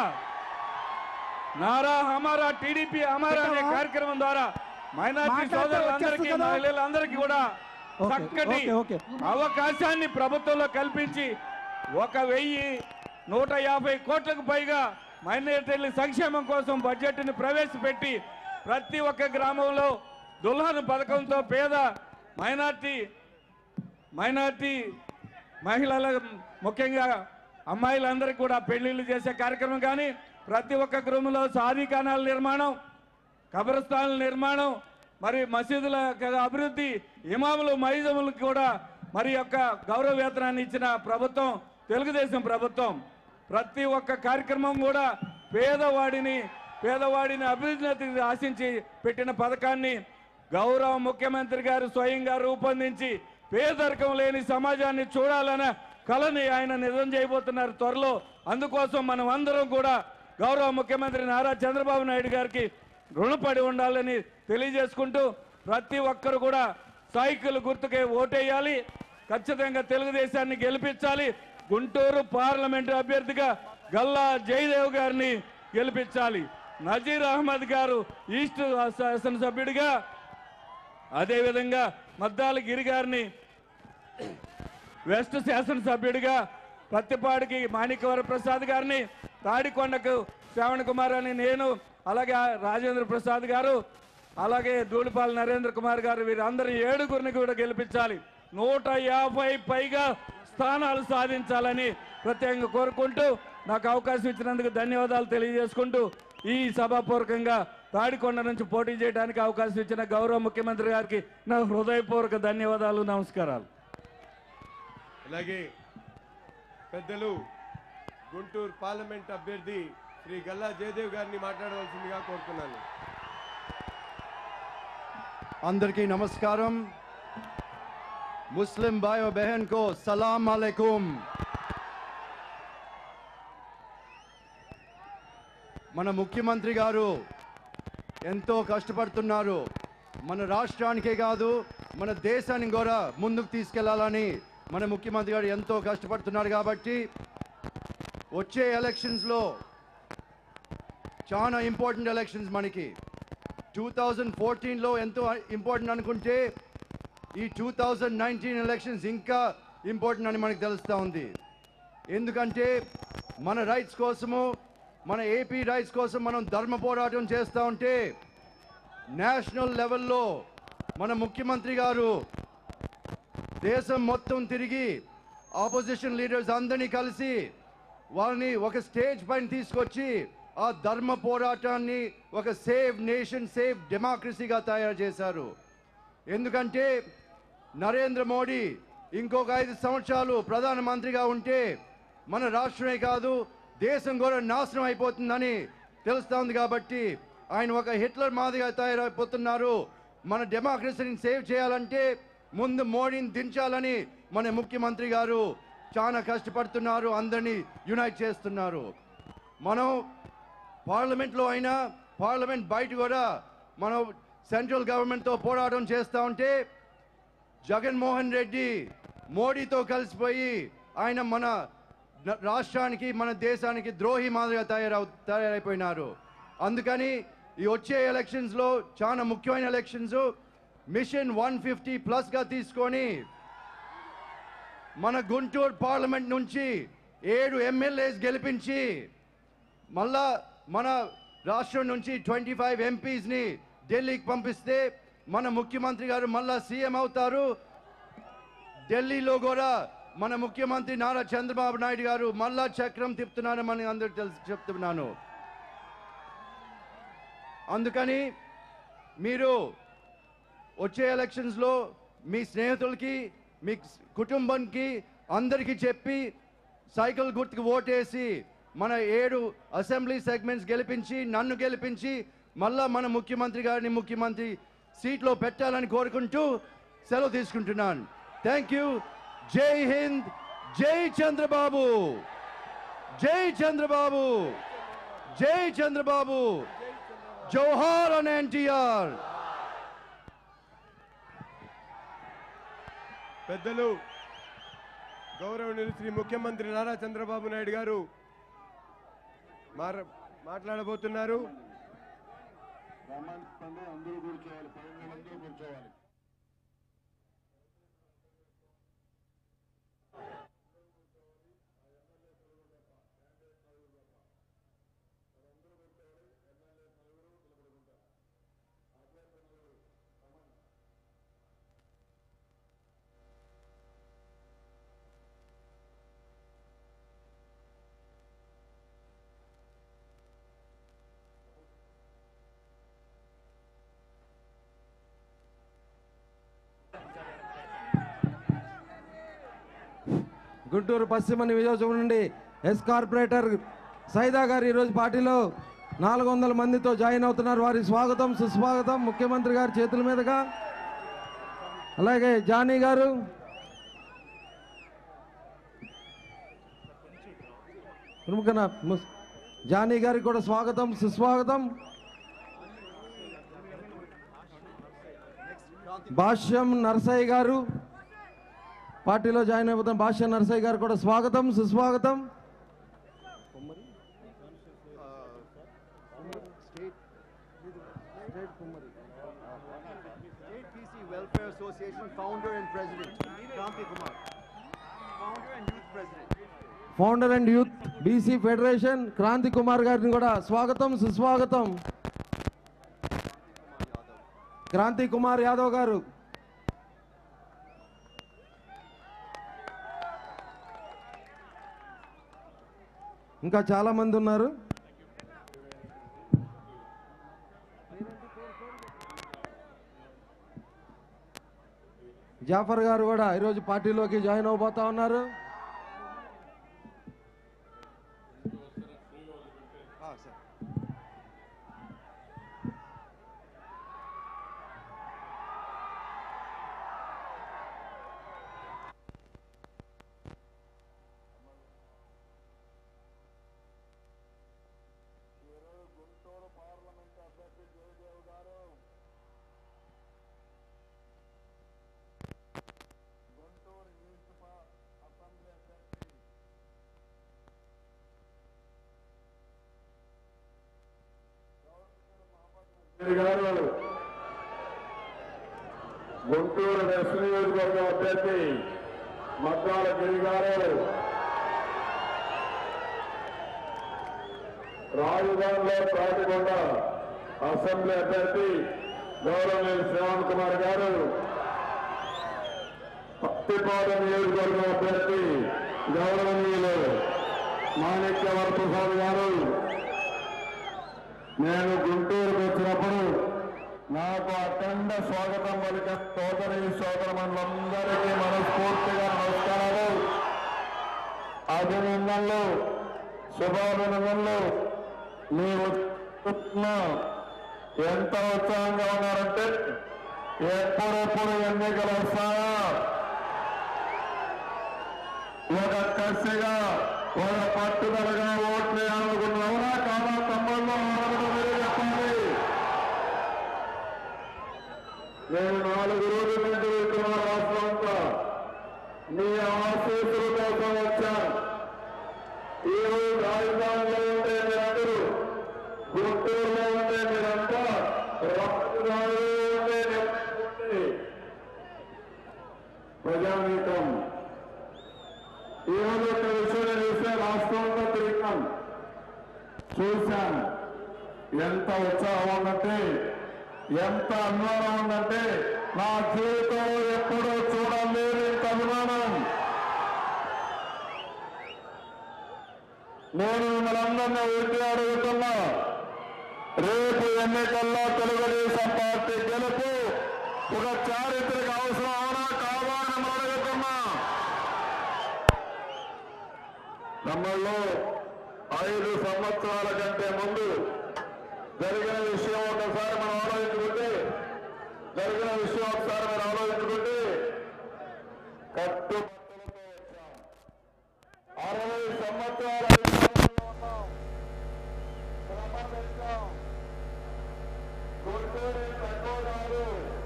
నారా హమారా టీడీపీ హమారా అనే పెట్టావా? కార్యక్రమం ద్వారా మైనార్టీ మాట్లాడితే సోదరులందరికీ వచ్చేస్తుంది కదా? మహిళలందరికీ కూడా ఓకే, చక్కటి ఓకే, ఓకే. అవకాశాన్ని ప్రభుత్వంలో కల్పించి ఒక వెయ్యి నూట యాభై కోట్లకు పైగా మైనారిటీల సంక్షేమం కోసం బడ్జెట్ను ప్రవేశపెట్టి ప్రతి ఒక్క గ్రామంలో దుల్హన్ పథకంతో పేద మైనార్టీ మైనార్టీ మహిళల ముఖ్యంగా అమ్మాయిలందరికీ కూడా పెళ్లిళ్ళు చేసే కార్యక్రమం కానీ ప్రతి ఒక్క గృహంలో సాధికానాల నిర్మాణం కబరస్థానాల నిర్మాణం మరి మసీదుల యొక్క అభివృద్ధి ఇమాములు మైజములకు కూడా మరి యొక్క గౌరవ వేతనాన్ని ఇచ్చిన ప్రభుత్వం తెలుగుదేశం ప్రభుత్వం ప్రతి ఒక్క కార్యక్రమం కూడా పేదవాడిని పేదవాడిని అభివృద్ధిని ఆశించి పెట్టిన పథకాన్ని గౌరవ ముఖ్యమంత్రి గారు స్వయంగా రూపొందించి పేదరికం లేని సమాజాన్ని చూడాలన్న కళని ఆయన నిజం చేయబోతున్నారు త్వరలో అందుకోసం మనం అందరం కూడా గౌరవ ముఖ్యమంత్రి నారా చంద్రబాబు నాయుడు గారికి రుణపడి ఉండాలని తెలియజేసుకుంటూ ప్రతి ఒక్కరు కూడా సైకిల్ గుర్తుకే ఓటేయాలి ఖచ్చితంగా తెలుగుదేశాన్ని గెలిపించాలి గుంటూరు పార్లమెంటు అభ్యర్థిగా గల్లా జయదేవ్ గారిని గెలిపించాలి నజీర్ అహ్మద్ గారు ఈస్ట్ శాసనసభ్యుడిగా అదేవిధంగా మద్దాల గిరి గారిని వెస్ట్ శాసనసభ్యుడిగా పత్తిపాడికి మాణిక్యవర ప్రసాద్ గారిని తాడికొండకు శ్రావణ్ కుమార్ అని నేను అలాగే రాజేంద్ర ప్రసాద్ గారు అలాగే ధూళిపాల నరేంద్ర కుమార్ గారు వీరందరూ ఏడుగురిని కూడా గెలిపించాలి నూట యాభై పైగా స్థానాలు సాధించాలని ప్రత్యేకంగా కోరుకుంటూ నాకు అవకాశం ఇచ్చినందుకు ధన్యవాదాలు తెలియజేసుకుంటూ ఈ సభాపూర్వకంగా తాడికొండ నుంచి పోటీ చేయడానికి అవకాశం ఇచ్చిన గౌరవ ముఖ్యమంత్రి గారికి నా హృదయపూర్వక ధన్యవాదాలు నమస్కారాలు అలాగే పెద్దలు గుంటూరు పార్లమెంట్ అభ్యర్థి శ్రీ గల్లా జయదేవ్ గారిని మాట్లాడవలసిందిగా కోరుతున్నాను అందరికీ నమస్కారం ముస్లిం భాయో బహన్ కో సలాం అలైకుం మన ముఖ్యమంత్రి గారు ఎంతో కష్టపడుతున్నారు మన రాష్ట్రానికే కాదు మన దేశాన్ని కూడా ముందుకు తీసుకెళ్లాలని మన ముఖ్యమంత్రి గారు ఎంతో కష్టపడుతున్నారు కాబట్టి వచ్చే ఎలక్షన్స్లో చాలా ఇంపార్టెంట్ ఎలక్షన్స్ మనకి టూ థౌజండ్ ఫోర్టీన్లో ఎంతో ఇంపార్టెంట్ అనుకుంటే ఈ టూ థౌజండ్ నైన్టీన్ ఎలక్షన్స్ ఇంకా ఇంపార్టెంట్ అని మనకు తెలుస్తూ ఉంది ఎందుకంటే మన రైట్స్ కోసము మన ఏపీ రైట్స్ కోసం మనం ధర్మ పోరాటం చేస్తూ ఉంటే నేషనల్ లెవెల్లో మన ముఖ్యమంత్రి గారు దేశం మొత్తం తిరిగి ఆపోజిషన్ లీడర్స్ అందరినీ కలిసి వాళ్ళని ఒక స్టేజ్ పైన తీసుకొచ్చి ఆ ధర్మ పోరాటాన్ని ఒక సేవ్ నేషన్ సేవ్ డెమోక్రసీగా తయారు చేశారు ఎందుకంటే నరేంద్ర మోడీ ఇంకొక ఐదు సంవత్సరాలు ప్రధానమంత్రిగా ఉంటే మన రాష్ట్రమే కాదు దేశం కూడా నాశనం అయిపోతుందని తెలుస్తోంది కాబట్టి ఆయన ఒక హిట్లర్ మాదిరిగా తయారైపోతున్నారు మన డెమోక్రసీని సేవ్ చేయాలంటే ముందు మోడీని దించాలని మన ముఖ్యమంత్రి గారు చాలా కష్టపడుతున్నారు అందరినీ యునైట్ చేస్తున్నారు మనం పార్లమెంట్లో అయినా పార్లమెంట్ బయట కూడా మనం సెంట్రల్ గవర్నమెంట్తో పోరాటం చేస్తూ ఉంటే జగన్మోహన్ రెడ్డి మోడీతో కలిసిపోయి ఆయన మన న- రాష్ట్రానికి మన దేశానికి ద్రోహి మాదిరిగా తయారవు తయారైపోయినారు అందుకని ఈ వచ్చే ఎలక్షన్స్లో చాలా ముఖ్యమైన ఎలక్షన్స్ మిషన్ వన్ ఫిఫ్టీ ప్లస్గా తీసుకొని మన గుంటూరు పార్లమెంట్ నుంచి ఏడు ఎమ్మెల్యేస్ గెలిపించి మళ్ళా మన రాష్ట్రం నుంచి ట్వంటీ ఫైవ్ ఎంపీస్ని ఢిల్లీకి పంపిస్తే మన ముఖ్యమంత్రి గారు మళ్ళా సీఎం అవుతారు ఢిల్లీలో కూడా మన ముఖ్యమంత్రి నారా చంద్రబాబు నాయుడు గారు మళ్ళా చక్రం తిప్పుతున్నారని మనం అందరికి తెలుసు చెప్తున్నాను అందుకని మీరు వచ్చే ఎలక్షన్స్లో మీ స్నేహితులకి మీ కుటుంబానికి అందరికీ చెప్పి సైకిల్ గుర్తుకు ఓటేసి మన ఏడు అసెంబ్లీ సెగ్మెంట్స్ గెలిపించి నన్ను గెలిపించి మళ్ళా మన ముఖ్యమంత్రి గారిని ముఖ్యమంత్రి సీట్లో పెట్టాలని కోరుకుంటూ సెలవు తీసుకుంటున్నాను థ్యాంక్ యూ జై హింద్ జై చంద్రబాబు జై చంద్రబాబు జై చంద్రబాబు జోహార్ అన్ ఎన్టీఆర్ పెద్దలు గౌరవనీయులు శ్రీ ముఖ్యమంత్రి నారా చంద్రబాబు నాయుడు గారు మార- మాట్లాడబోతున్నారు గుంటూరు పశ్చిమ నియోజకవర్గం నుండి ఎస్ కార్పొరేటర్ సైదా గారు ఈరోజు పార్టీలో నాలుగు వందల మందితో జాయిన్ అవుతున్నారు వారి స్వాగతం సుస్వాగతం ముఖ్యమంత్రి గారి చేతుల మీదుగా అలాగే జానీ గారు ప్రముఖ నా- ముస్- జానీ గారికి కూడా స్వాగతం సుస్వాగతం భాష్యం నరసయ్య గారు పార్టీలో జాయిన్ అయిపోతున్న భాష్యం నరసయ్య గారు కూడా స్వాగతం సుస్వాగతం State PC Welfare Association founder and president, Kranti Kumar. Founder and youth president. Founder and youth BC federation Kranthi Kumar గారిని కూడా స్వాగతం సుస్వాగతం క్రాంతి కుమార్ యాదవ్ గారు ఇంకా చాలా మంది ఉన్నారు జాఫర్ గారు కూడా ఈరోజు పార్టీలోకి జాయిన్ అవబోతా ఉన్నారు గారు గుంటూరు వెస్ట్ నియోజకవర్గం అభ్యర్థి మద్దాల గిరి గారు రాజధానిలో తాటికొండ అసెంబ్లీ అభ్యర్థి గౌరవనీయులు శ్రవణ్ కుమార్ గారు పత్తిపాడు నియోజకవర్గం అభ్యర్థి గౌరవనీయులు మాణిక్య వరప్రసాద్ గారు నేను గుంటూరుకు వచ్చినప్పుడు నాకు అఖండ స్వాగతం పలిక సోదరి సోదరమణులందరికీ మనస్ఫూర్తిగా నమస్కారాలు అభినందనలు శుభాభినందనలు మీరు చూస్తున్న ఎంత ఉత్సాహంగా ఉన్నారంటే ఎప్పుడెప్పుడు ఎన్నికలు వస్తాయా ఒక కసిగా ఒక పట్టుదలగా ఓట్లు వేయాలనుకున్నావునా కాదా తమ్ముళ్ళు ఆడబడి మీరే చెప్పండి నేను నాలుగు రోజుల నుండి వెళ్తున్నా రాష్ట్రం అంతా మీ ఆశీస్సుల కోసం వచ్చాను ఈ రోజు రాజధానిలో ఉంటే మీరందరూ గుంటూరులో ఉంటే మీరంతా రాజధానిలో ఉంటే మీరందరూ ప్రజానీకం ఈ రోజు ఒక విషయం నేను చూస్తే రాష్ట్రంలో తిరిగాను చూశాను ఎంత ఉత్సాహం ఉందంటే ఎంత అభిమానం ఉందంటే నా జీవితంలో ఎప్పుడూ చూడలేదు ఇంత అభిమానం నేను మిమ్మల్ని ఒకటి అడుగుతున్నా రేపు ఎన్నికల్లో తెలుగుదేశం పార్టీ గెలుపు ఒక చారిత్రక అవసరం అవునా కావా అని మిమ్మల్ని అడుగుతున్నా తమ్ముళ్ళు ఐదు సంవత్సరాల కంటే ముందు జరిగిన విషయం ఒకసారి మనం ఆలోచించుకుంటే జరిగిన విషయం ఒకసారి మనం ఆలోచించుకుంటే కట్టుబట్టలతో వచ్చాం అరవై సంవత్సరాల అధికారంలో ఉన్నాం శ్రమ పెట్టాం గుంటూరు తక్కువ కాదు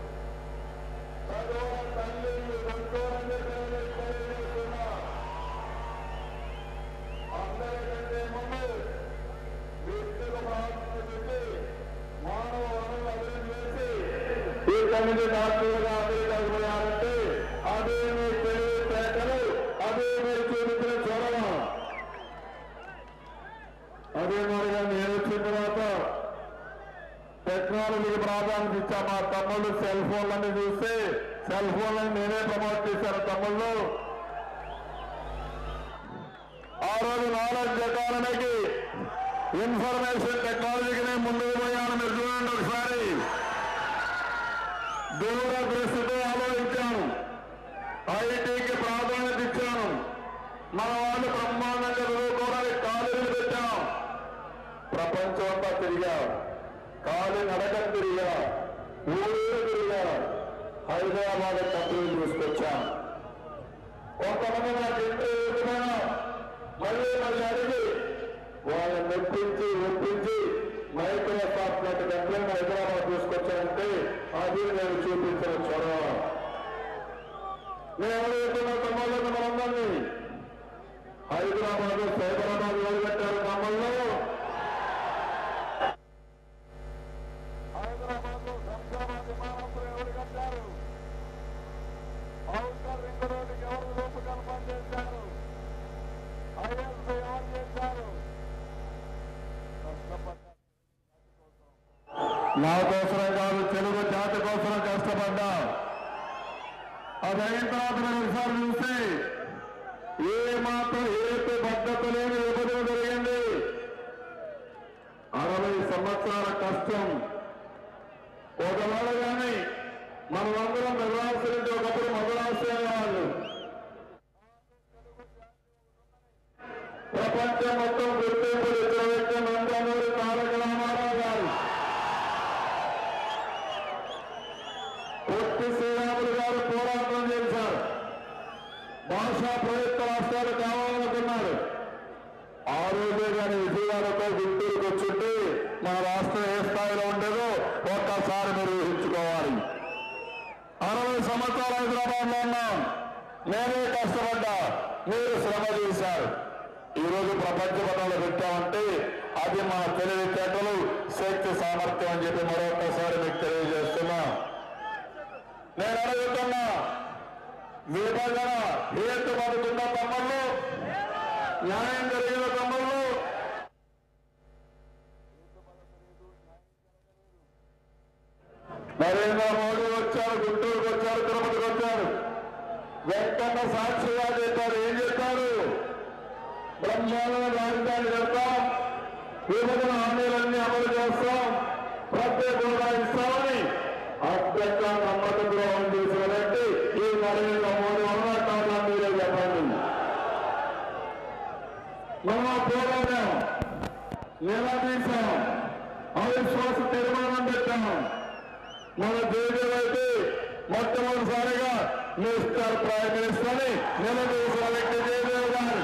చదువు తల్లి గుంటూరు అని తెలియజేస్తున్నా అందరికంటే ముందు వ్యక్తుల ప్రార్థన పెట్టి మానవ వనరులు అభివృద్ధి చేసి ఈ కమిటీ డాక్టర్లుగా అమెరికాకు పోయారంటే అదే మీ తెలివితేటలు అదే మీరు చూపించిన చొరవ అదే మరిగా నేను వచ్చిన తర్వాత టెక్నాలజీకి ప్రాధాన్యత ఇచ్చా మా తమ్ముళ్ళు సెల్ ఫోన్లన్నీ చూస్తే సెల్ ఫోన్లని నేనే ప్రమోట్ చేశాను తమ్ముళ్ళు ఆ రోజు నాలెడ్జ్ ఎకానమీకి ఇన్ఫర్మేషన్ టెక్నాలజీకి నేను ముందుకు పోయాను మీరు చూడండి ఒకసారి దూరదృష్టితో ఆలోచించాను ఐటీకి ప్రాధాన్యత ఇచ్చాను మన వాళ్ళు బ్రహ్మాండంగా చదువుకోవడానికి కాలేజీలు పెట్టాం ప్రపంచం అంతా తిరిగా కాలి నడక తిరిగా ఊరు తిరిగా హైదరాబాద్ కంపెనీలు తీసుకొచ్చాం కొంతమంది నాకు ఇంటర్వ్యూ ఎదురైనా మళ్ళీ మళ్ళీ అడిగి వాళ్ళని మెప్పించి ఒప్పించి మైక్రోసాఫ్ట్ లాంటి కంపెనీ హైదరాబాద్ తీసుకొచ్చారంటే అది నేను చూపించిన చొరవ నేను అడుగుతున్న తమ్ముళ్ళని మనందరినీ హైదరాబాద్ సైబరాబాద్ ఎవరు పెట్టారు తమ్ముళ్ళు హైదరాబాద్ లో శంషాబాద్ విమానాశ్రయం ఎవరు కట్టారు ఔటర్ రింగ్ రోడ్డుకి ఎవరు రూపకల్పన చేశారు ఐఐటి నా కోసరం కాదు తెలుగు జాతి కోసం కష్టపడ్డా అది అయిన తర్వాత మీరు ఒకసారి చూస్తే ఏ మాత్రం ఏపీ భద్రత లేని విభజన జరిగింది అరవై సంవత్సరాల కష్టం ఒకవేళ కానీ మనమందరం మెదరాల్సింది ఒకప్పుడు మొదలాల్సిన వాళ్ళు ప్రపంచం మొత్తం గుర్తింపు ఇచ్చిన వ్యక్తి నందమూరి తారక రామారావు గారు పొట్టి శ్రీరాములు గారు పోరాటం చేశారు భాషా ప్రయుక్త రాష్ట్రాలు కావాలనుకున్నారు ఆ రోజే కానీ విజయవాడతో గుంటూరుకు వచ్చుంటే మన రాష్ట్రం ఏ స్థాయిలో ఉండేదో ఒక్కసారి మీరు ఊహించుకోవాలి అరవై సంవత్సరాలు హైదరాబాద్ లో ఉన్నాం నేనే కష్టపడ్డా మీరు శ్రమ చేశారు ఈ రోజు ప్రపంచ పదంలో పెట్టామంటే అది మన తెలివితేటలు శక్తి సామర్థ్యం అని చెప్పి మరొకసారి మీకు తెలియజేస్తున్నా నేను అడుగుతున్నా విభజన హేతు పడుతున్న తమ్ముళ్ళు న్యాయం జరిగిన తమ్ముళ్ళు నరేంద్ర మోడీ వచ్చారు గుంటూరుకు వచ్చారు తిరుపతికి వచ్చారు వెంకన్న సాక్షిగా చెప్పారు ఏం చెప్పారు బ్రహ్మాండ రాజధాని కడతాం విభజన హామీలన్నీ అమలు చేస్తాం ప్రత్యేక హోదా ఇస్తామని అత్యంత నమ్మక ద్రోహం చేసిన వ్యక్తి ఈ నరేంద్ర మోడీ ఉన్న కాదా మీరే చెప్పండి మనం పోరాడాం నిలదీశాం అవిశ్వాస తీర్మానం పెట్టాం మన దేశం అయితే మొట్టమొదటిసారిగా మిస్టర్ ప్రైమ్ మినిస్టర్ అని నిలదీసిన వ్యక్తి జయదేవ్ గారు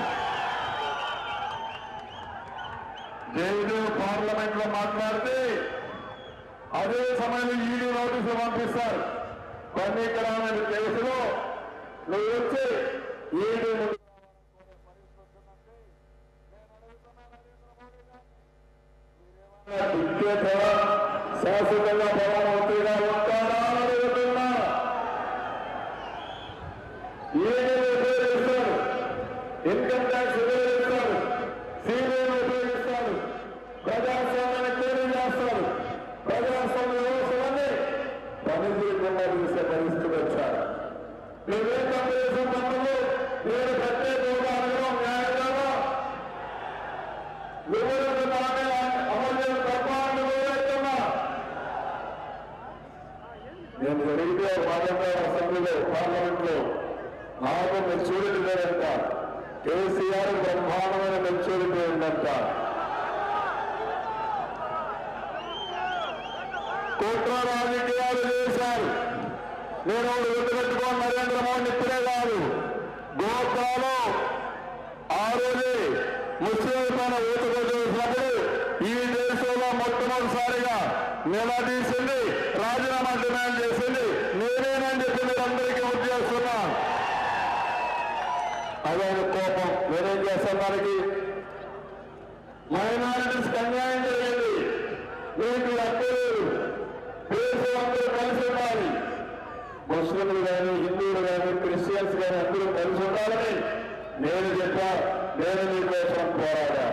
జయదేవ్ పార్లమెంట్ లో మాట్లాడితే అదే సమయంలో ఈడీ నోటీసులు పంపిస్తారు పన్నీకరమైన కేసులో నువ్వు వచ్చి ఈడీ ముందు విద్యుత్ శాశ్వతంగా ప్రధానమంత్రిగా ఉంటారా అని అడుగుతున్నా ఈడీని ఉపయోగిస్తారు ఇన్కమ్ ట్యాక్స్ ఉపయోగిస్తారు సీబీఐని ఉపయోగిస్తారు ప్రజాస్వామ్యాన్ని తేలి చేస్తారు ప్రజాస్వామ్య వ్యవస్థలన్నీ పనిచేయకుండా చూసే పరిస్థితి వచ్చారు నువ్వేం తప్పేసిన తమ్ముడు నేను ప్రత్యేక హోదా అడగడం న్యాయం కదా విభజన హామీ అమలు చేయడం తప్ప అని నువ్వేస్తున్నా నేను జరిగితే భాగంగా అసెంబ్లీలో పార్లమెంట్ లో నాకు మెచ్యూరిటీ లేదంట కేసీఆర్ బ్రహ్మాండమైన మెచ్యూరిటీ ఉందంట కుట్ర రాజకీయాలు చేశారు నేను గుర్తుపెట్టుకోని నరేంద్ర మోడీ ఇప్పుడే కాదు గోపాలో ఆ రోజే ముస్లిం పైన ఊతుకు చేసినప్పుడు ఈ దేశంలో మొట్టమొదటిసారిగా నిలదీసింది రాజీనామా డిమాండ్ చేసింది నేనేనని చెప్పి మీరు అందరికీ గుర్తు చేస్తున్నా అదే కోపం నేనేం చేస్తాను దానికి మైనారిటీస్ అన్యాయం జరిగింది మీకు అక్కలేదు దేశం అందరూ కలిసి ఉండాలి ముస్లింలు కానీ హిందువులు కానీ క్రిస్టియన్స్ కానీ అందరూ కలిసి ఉండాలని నేను చెప్పా నేను మీకోసం పోరాడా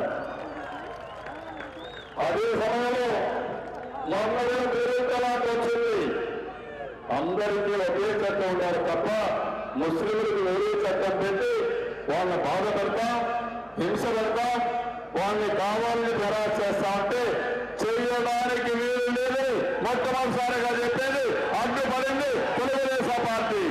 అదే సమయంలో మొన్ననే పేరు తలాక్ వచ్చింది అందరికీ ఒకే చట్టం ఉండాలి తప్ప ముస్లింలకు వేరే చట్టం పెట్టి వాళ్ళని బాధ పెడతాం హింస పెడతాం వాళ్ళని కావాలని ఖరారు చేస్తా ఉంటే చేయడానికి వీలు లేదని మొట్టమొదటిసారిగా చెప్పేది అడ్డుపడింది తెలుగుదేశం పార్టీ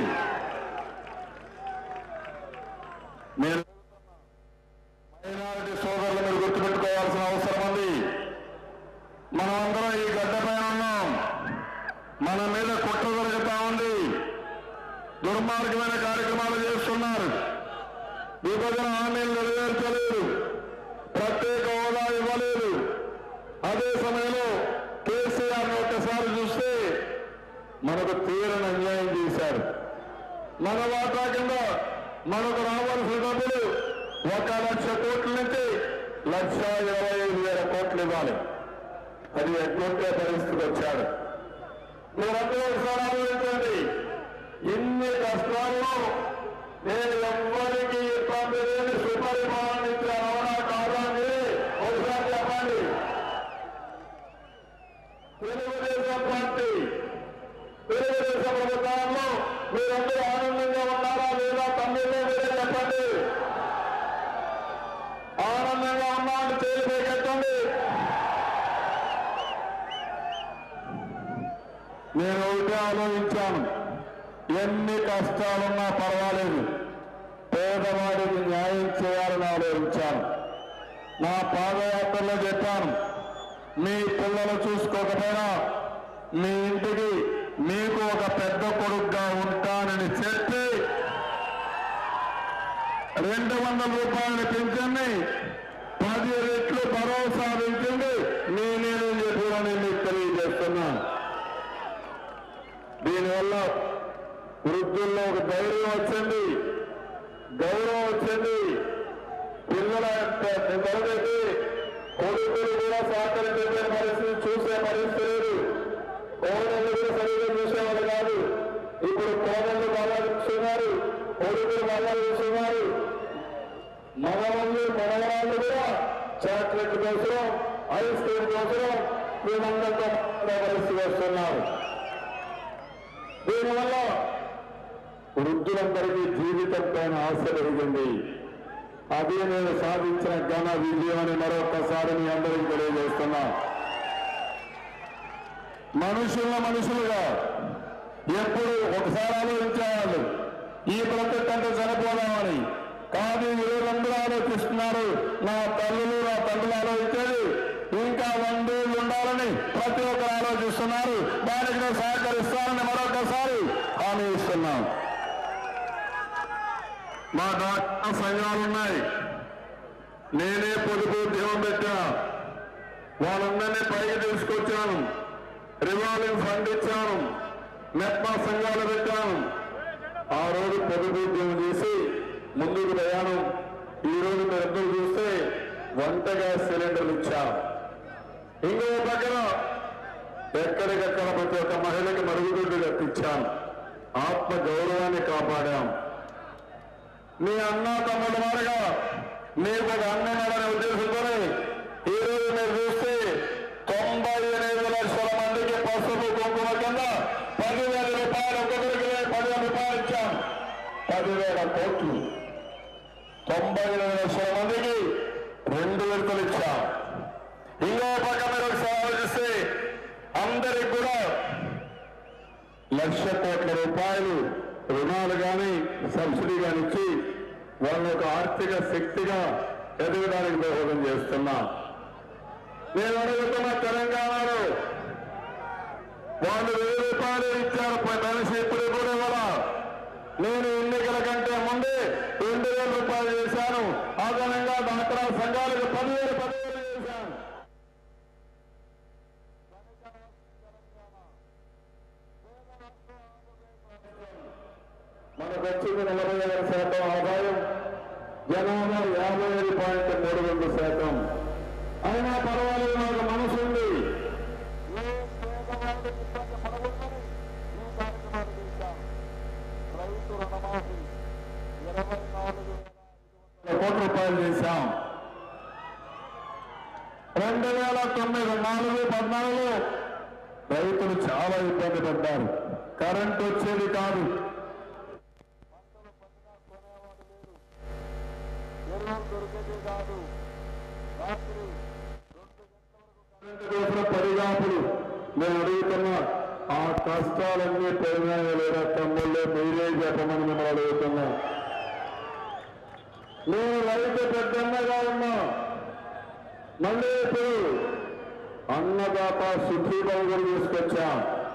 నేను మైనారిటీ సోదరులు మీరు గుర్తుపెట్టుకోవాల్సిన అవసరం ఉంది మనమందరం ఈ గడ్డపైన ఉన్నాం మన మీద కుట్ర జరుగుతా ఉంది దుర్మార్గమైన కార్యక్రమాలు చేస్తున్నారు విభజన హామీలు నెరవేర్చలేదు ప్రత్యేక హోదా ఇవ్వలేదు అదే సమయంలో కేసీఆర్ ఒక్కసారి చూస్తే మనకు తీరని అన్యాయం చేశారు మన వాటా కింద మనకు రావాల్సిన డబ్బులు ఒక లక్ష కోట్ల నుంచి లక్ష ఇరవై ఐదు వేల కోట్లు ఇవ్వాలి అది ఎటువంటి పరిస్థితికి వచ్చాడు మీరందరూ ఒకసారి ఆలోచించండి ఇన్ని కష్టాల్లో నేను ఎవ్వరికి ఇబ్బంది లేని సుపరిమాణం ఇచ్చాను అవునా కాదా అని ఒకసారి చెప్పండి తెలుగుదేశం నేను ఒకటే ఆలోచించాను ఎన్ని కష్టాలున్నా పర్వాలేదు పేదవాడికి న్యాయం చేయాలని ఆలోచించాను నా పాదయాత్రలో చెప్పాను మీ పిల్లలు చూసుకోకపోయినా మీ ఇంటికి మీకు ఒక పెద్ద కొడుకుగా ఉంటానని చెప్పి రెండు వందల రూపాయలు పెంచండి పది రెట్లు భరోసా పెంచండి నేనేనని చెప్పి కూడా నేను మీకు తెలియజేస్తున్నాను దీనివల్ల వృద్ధుల్లో ఒక ధైర్యం వచ్చింది గౌరవం వచ్చింది పిల్లల తరగతి కొడుకులు కూడా సహకరించే పరిస్థితి చూసే పరిస్థితి లేదు కోడళ్ళు కూడా సరిగ్గా చూసేవాళ్ళు కాదు ఇప్పుడు కోడళ్ళు బాగా చూస్తున్నారు కొడుకులు బాగా చూస్తున్నారు మగవాళ్ళు మనవరాళ్ళు కూడా చాక్లెట్ కోసం ఐస్ క్రీమ్ కోసం వీళ్ళందరితో పరిస్థితి వస్తున్నారు దీనివల్ల వృద్ధులందరికీ జీవితం పైన ఆశ పెరిగింది అదే నేను సాధించిన ఘన విజయం అని మరొకసారి మీ అందరికీ తెలియజేస్తున్నా మనుషుల మనుషులుగా ఎప్పుడు ఒకసారి ఆలోచించేవాళ్ళు ఈ బ్రతకంటే చనిపోదామని కానీ వీరందరూ ఆలోచిస్తున్నారు నా తల్లులు నా తండ్రులు ఆలోచించేది ఇంకా వందేళ్ళు ఉండాలని ప్రతి ఒక్కరు ఆలోచిస్తున్నారు దానికి నేను సహకరిస్తానని మరొకసారి హామీ ఇస్తున్నాం మా డాక్టర్ సంఘాలు ఉన్నాయి నేనే పొదుపు ఉద్యమం పెట్టా వాళ్ళందరినీ పైకి తీసుకొచ్చాను రివాల్వింగ్ ఫండ్ ఇచ్చాను మెప్మా సంఘాలు పెట్టాను ఆ రోజు పొదుపు ఉద్యమం చేసి ముందుకు ప్రయాణం ఈ రోజు మీరందరూ చూస్తే వంట గ్యాస్ సిలిండర్లు ఇచ్చాం ఇంకో పక్కన ఎక్కడికక్కడ ప్రతి ఒక్క మహిళకి మరుగుదొడ్డు కట్టించాం ఆత్మ గౌరవాన్ని కాపాడాం మీ అన్న తమ్ముడు మారగా మీకు ఒక అన్నమాడనే ఉద్దేశంతోనే ఈ రోజు మీరు చూస్తే తొంభై ఎనిమిది లక్షల మందికి పసుపు కుంకుమ కింద పదివేల రూపాయలు ఒక్కొక్కరికి పదివేల రూపాయలు ఇచ్చాం పదివేల కోట్లు తొంభై ఎనిమిది లక్షల మందికి రెండు విడతలు ఇచ్చాం ఇంకో పక్క మీరు ఒకసారి ఆలోచిస్తే అందరికి కూడా లక్ష కోట్ల రూపాయలు రుణాలు కానీ సబ్సిడీ కానీ ఇచ్చి వాళ్ళ ఒక ఆర్థిక శక్తిగా ఎదగడానికి దోహదం చేస్తున్నా నేను అడుగుతున్న తెలంగాణలో వాళ్ళు వెయ్యి రూపాయలు ఇచ్చారు మనిషి ఇప్పుడు కూడా ఇవ్వాల నేను ఎన్నికల కంటే ముందే రెండు వేల రూపాయలు చేశాను అదనంగా డాక్టర్ సంఘాలకు పదివేలు పదివేలు చేశాను మనకు వచ్చింది నలభై ఆరు శాతం ఆదాయం జనాభా యాభై ఐదు పాయింట్ మూడు రెండు శాతం అయినా పర్వాలేదు నాకు మనసు ఉంది కోట్ల రూపాయలు చేశాం రెండు వేల తొమ్మిది నాలుగు పద్నాలుగు రైతులు చాలా ఇబ్బంది పడ్డారు కరెంట్ వచ్చేది కాదు కోసం పరిగాపులు నేను అడుగుతున్నా ఆ కష్టాలన్నీ పోయినాయో లేదా తమ్ముళ్ళు మీరే చెప్పమని మిమ్మల్ని అడుగుతున్నా నేను రైతు పెద్దన్నగా ఉన్నా మళ్ళీ ఇప్పుడు అన్నదాత సుఖీబాబు కూడా తీసుకొచ్చాం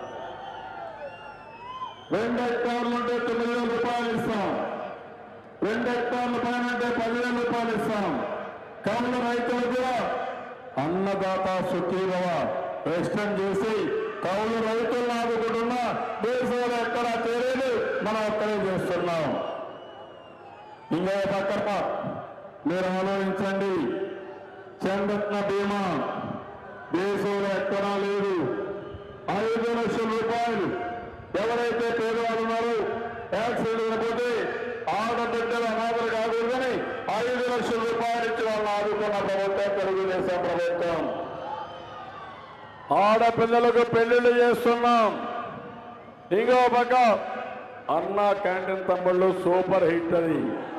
రెండు హెక్టార్లు ఉంటే తొమ్మిది వేల రూపాయలు ఇస్తాం రెండు హెక్టార్ల పైన అంటే పదివేల రూపాయలు ఇస్తాం కౌలు రైతులు కూడా అన్నదాత సుఖీభవ ఎక్స్టెండ్ చేసి కౌలు రైతులను ఆదుకుంటున్నా దేశంలో ఎక్కడ తెలియదు మనం ఒక్కడే చేస్తున్నాం ఇంకో పక్కన మీరు ఆలోచించండి చంద్రత్న బీమా దేశంలో ఎక్కడా లేదు ఐదు లక్షల రూపాయలు ఎవరైతే పేదవాళ్ళు ఉన్నారో యాక్సిడెంట్ అయిపోతే ఆడబిడ్డలు అనాథలు కాకూడదని ఐదు లక్షల రూపాయలు ఇచ్చి వాళ్ళని ఆదుకున్న ప్రభుత్వం తెలుగుదేశం ప్రభుత్వం ఆడపిల్లలకు పెళ్లిళ్ళు చేస్తున్నాం ఇంకో పక్క అన్న క్యాంటీన్ తమ్ముళ్ళు సూపర్ హిట్ అది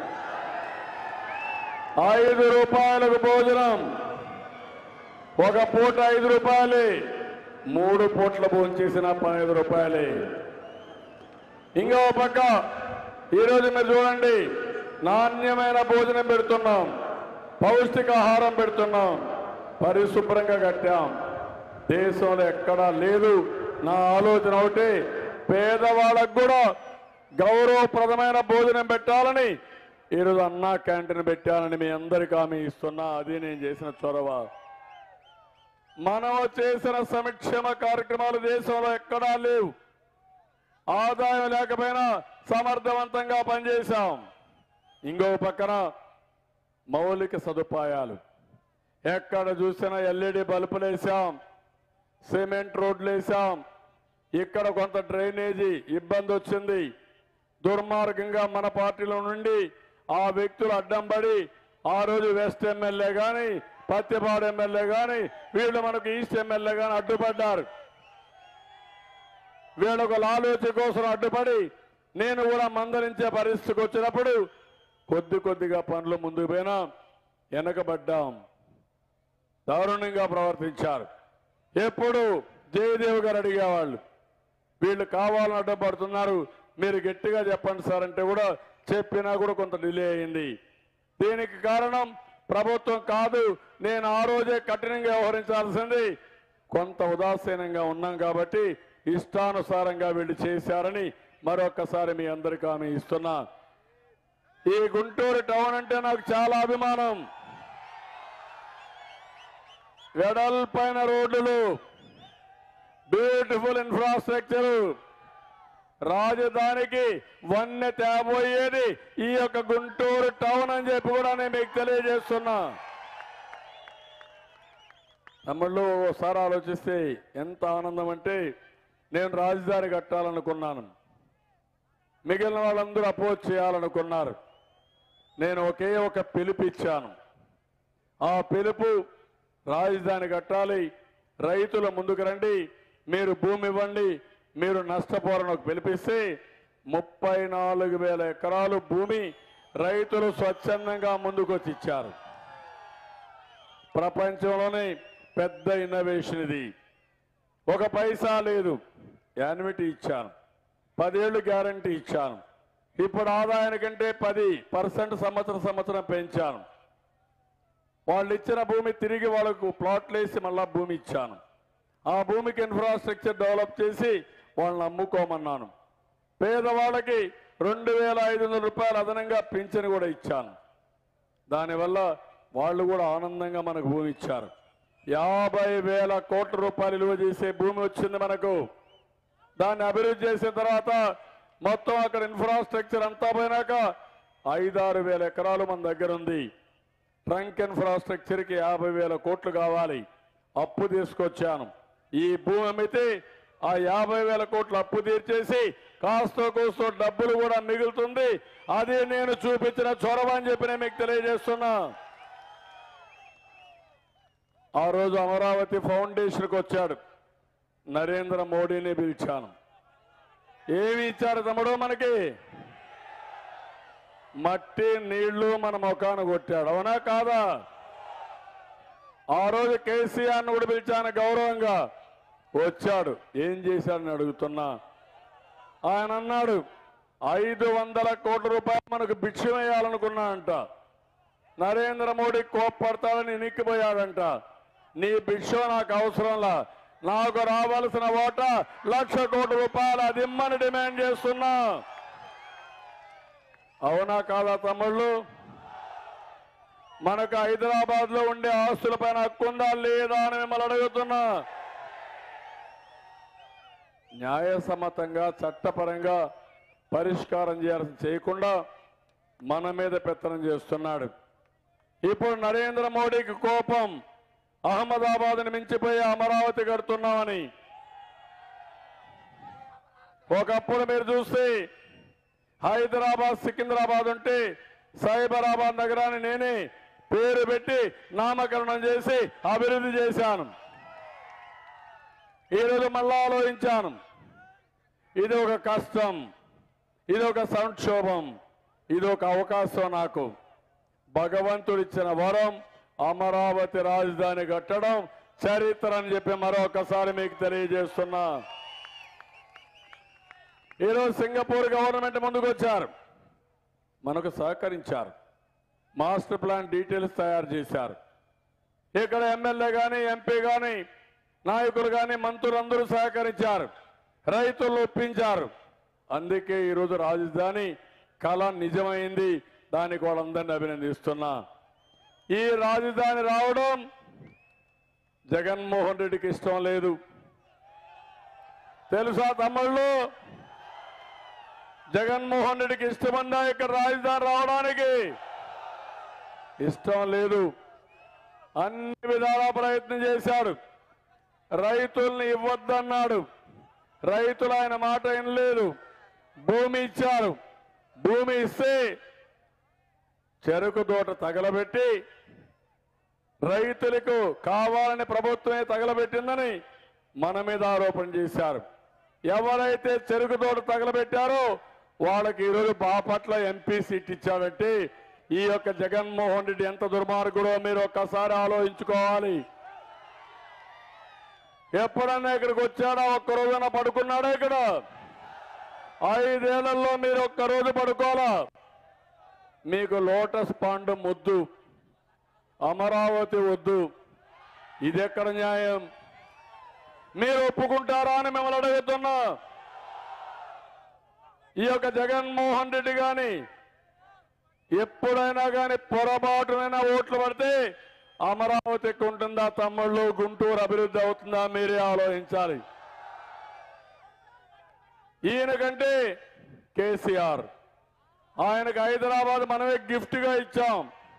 ఐదు రూపాయలకు భోజనం ఒక పూట ఐదు రూపాయలే మూడు పూట్ల భోజనం చేసిన పన్నెండు రూపాయలే ఇంకో పక్క ఈరోజు మీరు చూడండి నాణ్యమైన భోజనం పెడుతున్నాం పౌష్టికాహారం పెడుతున్నాం పరిశుభ్రంగా కట్టాం దేశంలో ఎక్కడా లేదు నా ఆలోచన ఒకటి పేదవాళ్ళకు కూడా గౌరవప్రదమైన భోజనం పెట్టాలని ఈరోజు అన్నా క్యాంటీన్ పెట్టాలని మీ అందరికీ హామీ ఇస్తున్నా అది నేను చేసిన చొరవ మనం చేసిన సంక్షేమ కార్యక్రమాలు దేశంలో ఎక్కడా లేవు ఆదాయం లేకపోయినా సమర్థవంతంగా పనిచేశాం ఇంకో పక్కన మౌలిక సదుపాయాలు ఎక్కడ చూసినా ఎల్ఈడి బల్బులు వేసాం సిమెంట్ రోడ్లు వేసాం ఇక్కడ కొంత డ్రైనేజీ ఇబ్బంది వచ్చింది దుర్మార్గంగా మన పార్టీలో నుండి ఆ వ్యక్తులు అడ్డం పడి ఆ రోజు వెస్ట్ ఎమ్మెల్యే కానీ పత్తిపాడు ఎమ్మెల్యే కానీ వీళ్ళు మనకు ఈస్ట్ ఎమ్మెల్యే కానీ అడ్డుపడ్డారు వీళ్ళొక ఆలోచన కోసం అడ్డుపడి నేను కూడా మందలించే పరిస్థితికి వచ్చినప్పుడు కొద్ది కొద్దిగా పనులు ముందుకు పోయినా వెనకబడ్డాం దారుణంగా ప్రవర్తించారు ఎప్పుడు జయదేవ్ గారు అడిగేవాళ్ళు వీళ్ళు కావాలని అడ్డపడుతున్నారు మీరు గట్టిగా చెప్పండి సార్ అంటే కూడా చెప్పినా కూడా కొంత డిలే అయింది దీనికి కారణం ప్రభుత్వం కాదు నేను ఆ రోజే కఠినంగా వ్యవహరించాల్సింది కొంత ఉదాసీనంగా ఉన్నాం కాబట్టి ఇష్టానుసారంగా వీళ్ళు చేశారని మరొక్కసారి మీ అందరికీ హామీ ఇస్తున్నా ఈ గుంటూరు టౌన్ అంటే నాకు చాలా అభిమానం వెడల్పైన రోడ్లు బ్యూటిఫుల్ ఇన్ఫ్రాస్ట్రక్చర్ రాజధానికి వన్నె తేబోయేది ఈ యొక్క గుంటూరు టౌన్ అని చెప్పి కూడా నేను మీకు తెలియజేస్తున్నా తమ్ముళ్ళు ఓసారి ఆలోచిస్తే ఎంత ఆనందం అంటే నేను రాజధాని కట్టాలనుకున్నాను మిగిలిన వాళ్ళందరూ అపోజ్ చేయాలనుకున్నారు నేను ఒకే ఒక పిలుపు ఇచ్చాను ఆ పిలుపు రాజధాని కట్టాలి రైతుల ముందుకు రండి మీరు భూమి ఇవ్వండి మీరు నష్టపోరని ఒక పిలిపిస్తే ముప్పై నాలుగు వేల ఎకరాలు భూమి రైతులు స్వచ్ఛందంగా ముందుకొచ్చి ఇచ్చారు ప్రపంచంలోనే పెద్ద ఇన్నోవేషన్ ఇది ఒక పైసా లేదు యాన్యుటీ ఇచ్చాను పదేళ్లు గ్యారంటీ ఇచ్చాను ఇప్పుడు ఆదాయానికంటే పది పర్సెంట్ సంవత్సరం సంవత్సరం పెంచాను వాళ్ళు ఇచ్చిన భూమి తిరిగి వాళ్ళకు ప్లాట్లు వేసి మళ్ళా భూమి ఇచ్చాను ఆ భూమికి ఇన్ఫ్రాస్ట్రక్చర్ డెవలప్ చేసి వాళ్ళని అమ్ముకోమన్నాను పేదవాళ్ళకి రెండు వేల ఐదు వందల రూపాయలు అదనంగా పింఛను కూడా ఇచ్చాను దానివల్ల వాళ్ళు కూడా ఆనందంగా మనకు భూమి ఇచ్చారు యాభై వేల కోట్ల రూపాయలు విలువ చేసే భూమి వచ్చింది మనకు దాన్ని అభివృద్ధి చేసిన తర్వాత మొత్తం అక్కడ ఇన్ఫ్రాస్ట్రక్చర్ అంతా పోయినాక ఐదారు వేల ఎకరాలు మన దగ్గర ఉంది ట్రంక్ ఇన్ఫ్రాస్ట్రక్చర్కి యాభై వేల కోట్లు కావాలి అప్పు తీసుకొచ్చాను ఈ భూమి అమ్మితే ఆ యాభై వేల కోట్లు అప్పు తీర్చేసి కాస్తో కూస్తో డబ్బులు కూడా మిగులుతుంది అది నేను చూపించిన చొరవ అని చెప్పి నేను మీకు తెలియజేస్తున్నా ఆ రోజు అమరావతి ఫౌండేషన్కి వచ్చాడు నరేంద్ర మోడీని పిలిచాను ఏమి ఇచ్చారు తమ్ముడు మనకి మట్టి నీళ్లు మన ముఖాన్ని కొట్టాడు అవునా కాదా ఆ రోజు కేసీఆర్ను కూడా పిలిచాను గౌరవంగా వచ్చాడు ఏం చేశాడని అడుగుతున్నా ఆయన అన్నాడు ఐదు వందల కోట్ల రూపాయలు మనకు భిక్ష వేయాలనుకున్నా అంట నరేంద్ర మోడీ కోప్పడతాడని ఇనిక్కిపోయాడంట నీ భిక్ష నాకు అవసరంలా నాకు రావాల్సిన ఓట లక్ష కోట్ల రూపాయలు అది ఇమ్మని డిమాండ్ చేస్తున్నా అవునా కాదా తమ్ముళ్ళు మనకు హైదరాబాద్ లో ఉండే ఆస్తులపైన హక్కుందా లేదా అని మిమ్మల్ని అడుగుతున్నా న్యాయసమ్మతంగా చట్టపరంగా పరిష్కారం చేయాల్సి చేయకుండా మన మీద పెత్తనం చేస్తున్నాడు ఇప్పుడు నరేంద్ర మోడీకి కోపం అహ్మదాబాద్ని మించిపోయి అమరావతి కడుతున్నామని ఒకప్పుడు మీరు చూస్తే హైదరాబాద్ సికింద్రాబాద్ ఉంటే సైబరాబాద్ నగరాన్ని నేనే పేరు పెట్టి నామకరణం చేసి అభివృద్ధి చేశాను ఈరోజు మళ్ళా ఆలోచించాను ఇది ఒక కష్టం ఇది ఒక సంక్షోభం ఇది ఒక అవకాశం నాకు భగవంతుడిచ్చిన వరం అమరావతి రాజధాని కట్టడం చరిత్ర అని చెప్పి మరొకసారి మీకు తెలియజేస్తున్నా ఈరోజు సింగపూర్ గవర్నమెంట్ ముందుకు వచ్చారు మనకు సహకరించారు మాస్టర్ ప్లాన్ డీటెయిల్స్ తయారు చేశారు ఇక్కడ ఎమ్మెల్యే కానీ ఎంపీ కానీ నాయకులు కానీ మంత్రులు అందరూ సహకరించారు రైతులు ఒప్పించారు అందుకే ఈరోజు రాజధాని కళ నిజమైంది దానికి వాళ్ళందరినీ అభినందిస్తున్నా ఈ రాజధాని రావడం జగన్మోహన్ రెడ్డికి ఇష్టం లేదు తెలుసా తమ్ముళ్ళు జగన్మోహన్ రెడ్డికి ఇష్టమన్నా ఇక్కడ రాజధాని రావడానికి ఇష్టం లేదు అన్ని విధాల ప్రయత్నం చేశాడు రైతుల్ని ఇవ్వద్దన్నాడు రైతులు ఆయన మాట వినలేదు భూమి ఇచ్చారు భూమి ఇస్తే చెరుకు తోట తగలబెట్టి రైతులకు కావాలని ప్రభుత్వమే తగలబెట్టిందని మన మీద ఆరోపణ చేశారు ఎవరైతే చెరుకు తోట తగలబెట్టారో వాళ్ళకి ఈరోజు బాపట్ల ఎంపీ సీట్ ఇచ్చాడంటే ఈ యొక్క జగన్మోహన్ రెడ్డి ఎంత దుర్మార్గుడో మీరు ఒక్కసారి ఆలోచించుకోవాలి ఎప్పుడన్నా ఇక్కడికి వచ్చాడా ఒక్క రోజున పడుకున్నాడా ఇక్కడ ఐదేళ్లలో మీరు ఒక్క రోజు పడుకోవాలా మీకు లోటస్ పాండు ముద్దు అమరావతి వద్దు ఇది ఎక్కడ న్యాయం మీరు ఒప్పుకుంటారా అని మిమ్మల్ని అడుగుతున్నా ఈ యొక్క జగన్మోహన్ రెడ్డి గాని ఎప్పుడైనా కానీ పొరపాటునైనా ఓట్లు పడితే అమరావతి ఉంటుందా తమ్ముళ్ళు గుంటూరు అభివృద్ధి అవుతుందా మీరే ఆలోచించాలి ఈయన కంటే కేసీఆర్ ఆయనకు హైదరాబాద్ మనమే గిఫ్ట్ గా ఇచ్చాం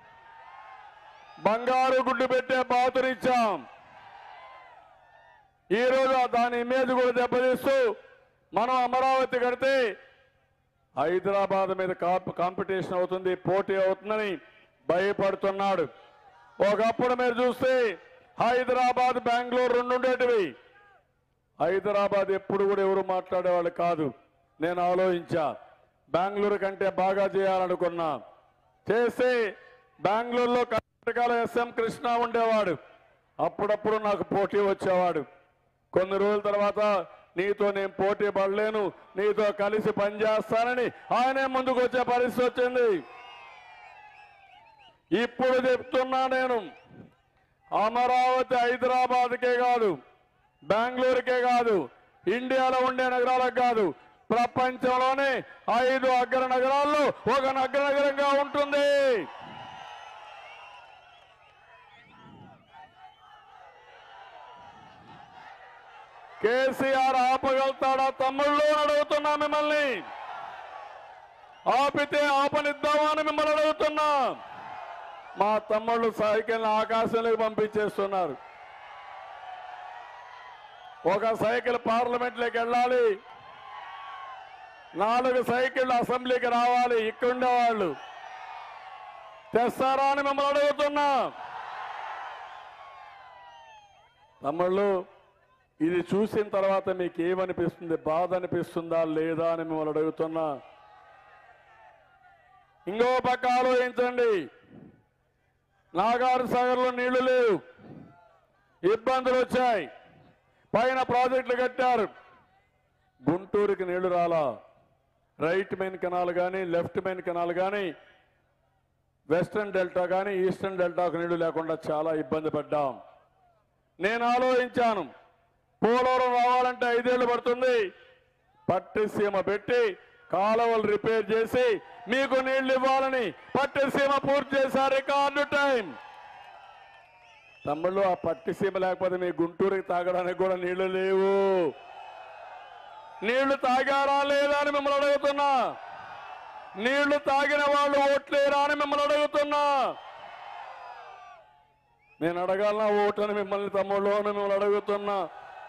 బంగారు గుడ్డు పెట్టే బాతునిచ్చాం ఈ రోజు దాని ఇమేజ్ కూడా దెబ్బతీస్తూ మనం అమరావతి కడితే హైదరాబాద్ మీద కాంప- కాంపిటీషన్ అవుతుంది పోటీ అవుతుందని భయపడుతున్నాడు ఒకప్పుడు మీరు చూస్తే హైదరాబాద్ బెంగళూరు రెండు ఉండేటివి హైదరాబాద్ ఎప్పుడు కూడా ఎవరు మాట్లాడేవాళ్ళు కాదు నేను ఆలోచించా బెంగళూరు కంటే బాగా చేయాలనుకున్నా చేస్తే బెంగళూరులో కర్ణాటకలో ఎస్ఎం కృష్ణ ఉండేవాడు అప్పుడప్పుడు నాకు పోటీ వచ్చేవాడు కొన్ని రోజుల తర్వాత నీతో నేను పోటీ పడలేను నీతో కలిసి పనిచేస్తానని ఆయనే ముందుకు వచ్చే పరిస్థితి వచ్చింది ఇప్పుడు చెప్తున్నా నేను అమరావతి హైదరాబాద్కే కాదు బెంగళూరుకే కాదు ఇండియాలో ఉండే నగరాలకు కాదు ప్రపంచంలోనే ఐదు అగ్ర నగరాల్లో ఒక నగర నగరంగా ఉంటుంది కేసీఆర్ ఆపగలుగుతాడా తమ్ముళ్ళు అని అడుగుతున్నా మిమ్మల్ని ఆపితే ఆపనిద్దామా అని మిమ్మల్ని అడుగుతున్నా మా తమ్ముళ్ళు సైకిల్ ఆకాశంలోకి పంపించేస్తున్నారు ఒక సైకిల్ పార్లమెంట్లోకి వెళ్ళాలి నాలుగు సైకిళ్ళు అసెంబ్లీకి రావాలి ఇక్కడుండే వాళ్ళు తెస్తారా అని మిమ్మల్ని అడుగుతున్నా తమ్ముళ్ళు ఇది చూసిన తర్వాత మీకు ఏమనిపిస్తుంది బాధ అనిపిస్తుందా లేదా అని మిమ్మల్ని అడుగుతున్నా ఇంకో పక్క ఆలోచించండి నాగార్ సాగర్లో నీళ్లు లేవు ఇబ్బందులు వచ్చాయి పైన ప్రాజెక్టులు కట్టారు గుంటూరుకి నీళ్లు రాలా రైట్ మెయిన్ కెనాల్ కానీ లెఫ్ట్ మెయిన్ కెనాల్ కానీ వెస్టర్న్ డెల్టా కానీ ఈస్టర్న్ డెల్టాకు నీళ్లు లేకుండా చాలా ఇబ్బంది పడ్డాం నేను ఆలోచించాను పోలవరం రావాలంటే ఐదేళ్లు పడుతుంది పట్టిసీమ పెట్టి కాలువలు రిపేర్ చేసి మీకు నీళ్లు ఇవ్వాలని పట్టిసీమ పూర్తి చేశారు రికార్డు టైం తమ్ముళ్ళు ఆ పట్టిసీమ లేకపోతే మీ గుంటూరుకి తాగడానికి కూడా నీళ్లు లేవు నీళ్లు తాగారా లేదా అని మిమ్మల్ని అడుగుతున్నా నీళ్లు తాగిన వాళ్ళు ఓట్లేరా అని మిమ్మల్ని అడుగుతున్నా నేను అడగాలనా ఓటని మిమ్మల్ని తమ్ముళ్ళు అని మిమ్మల్ని అడుగుతున్నా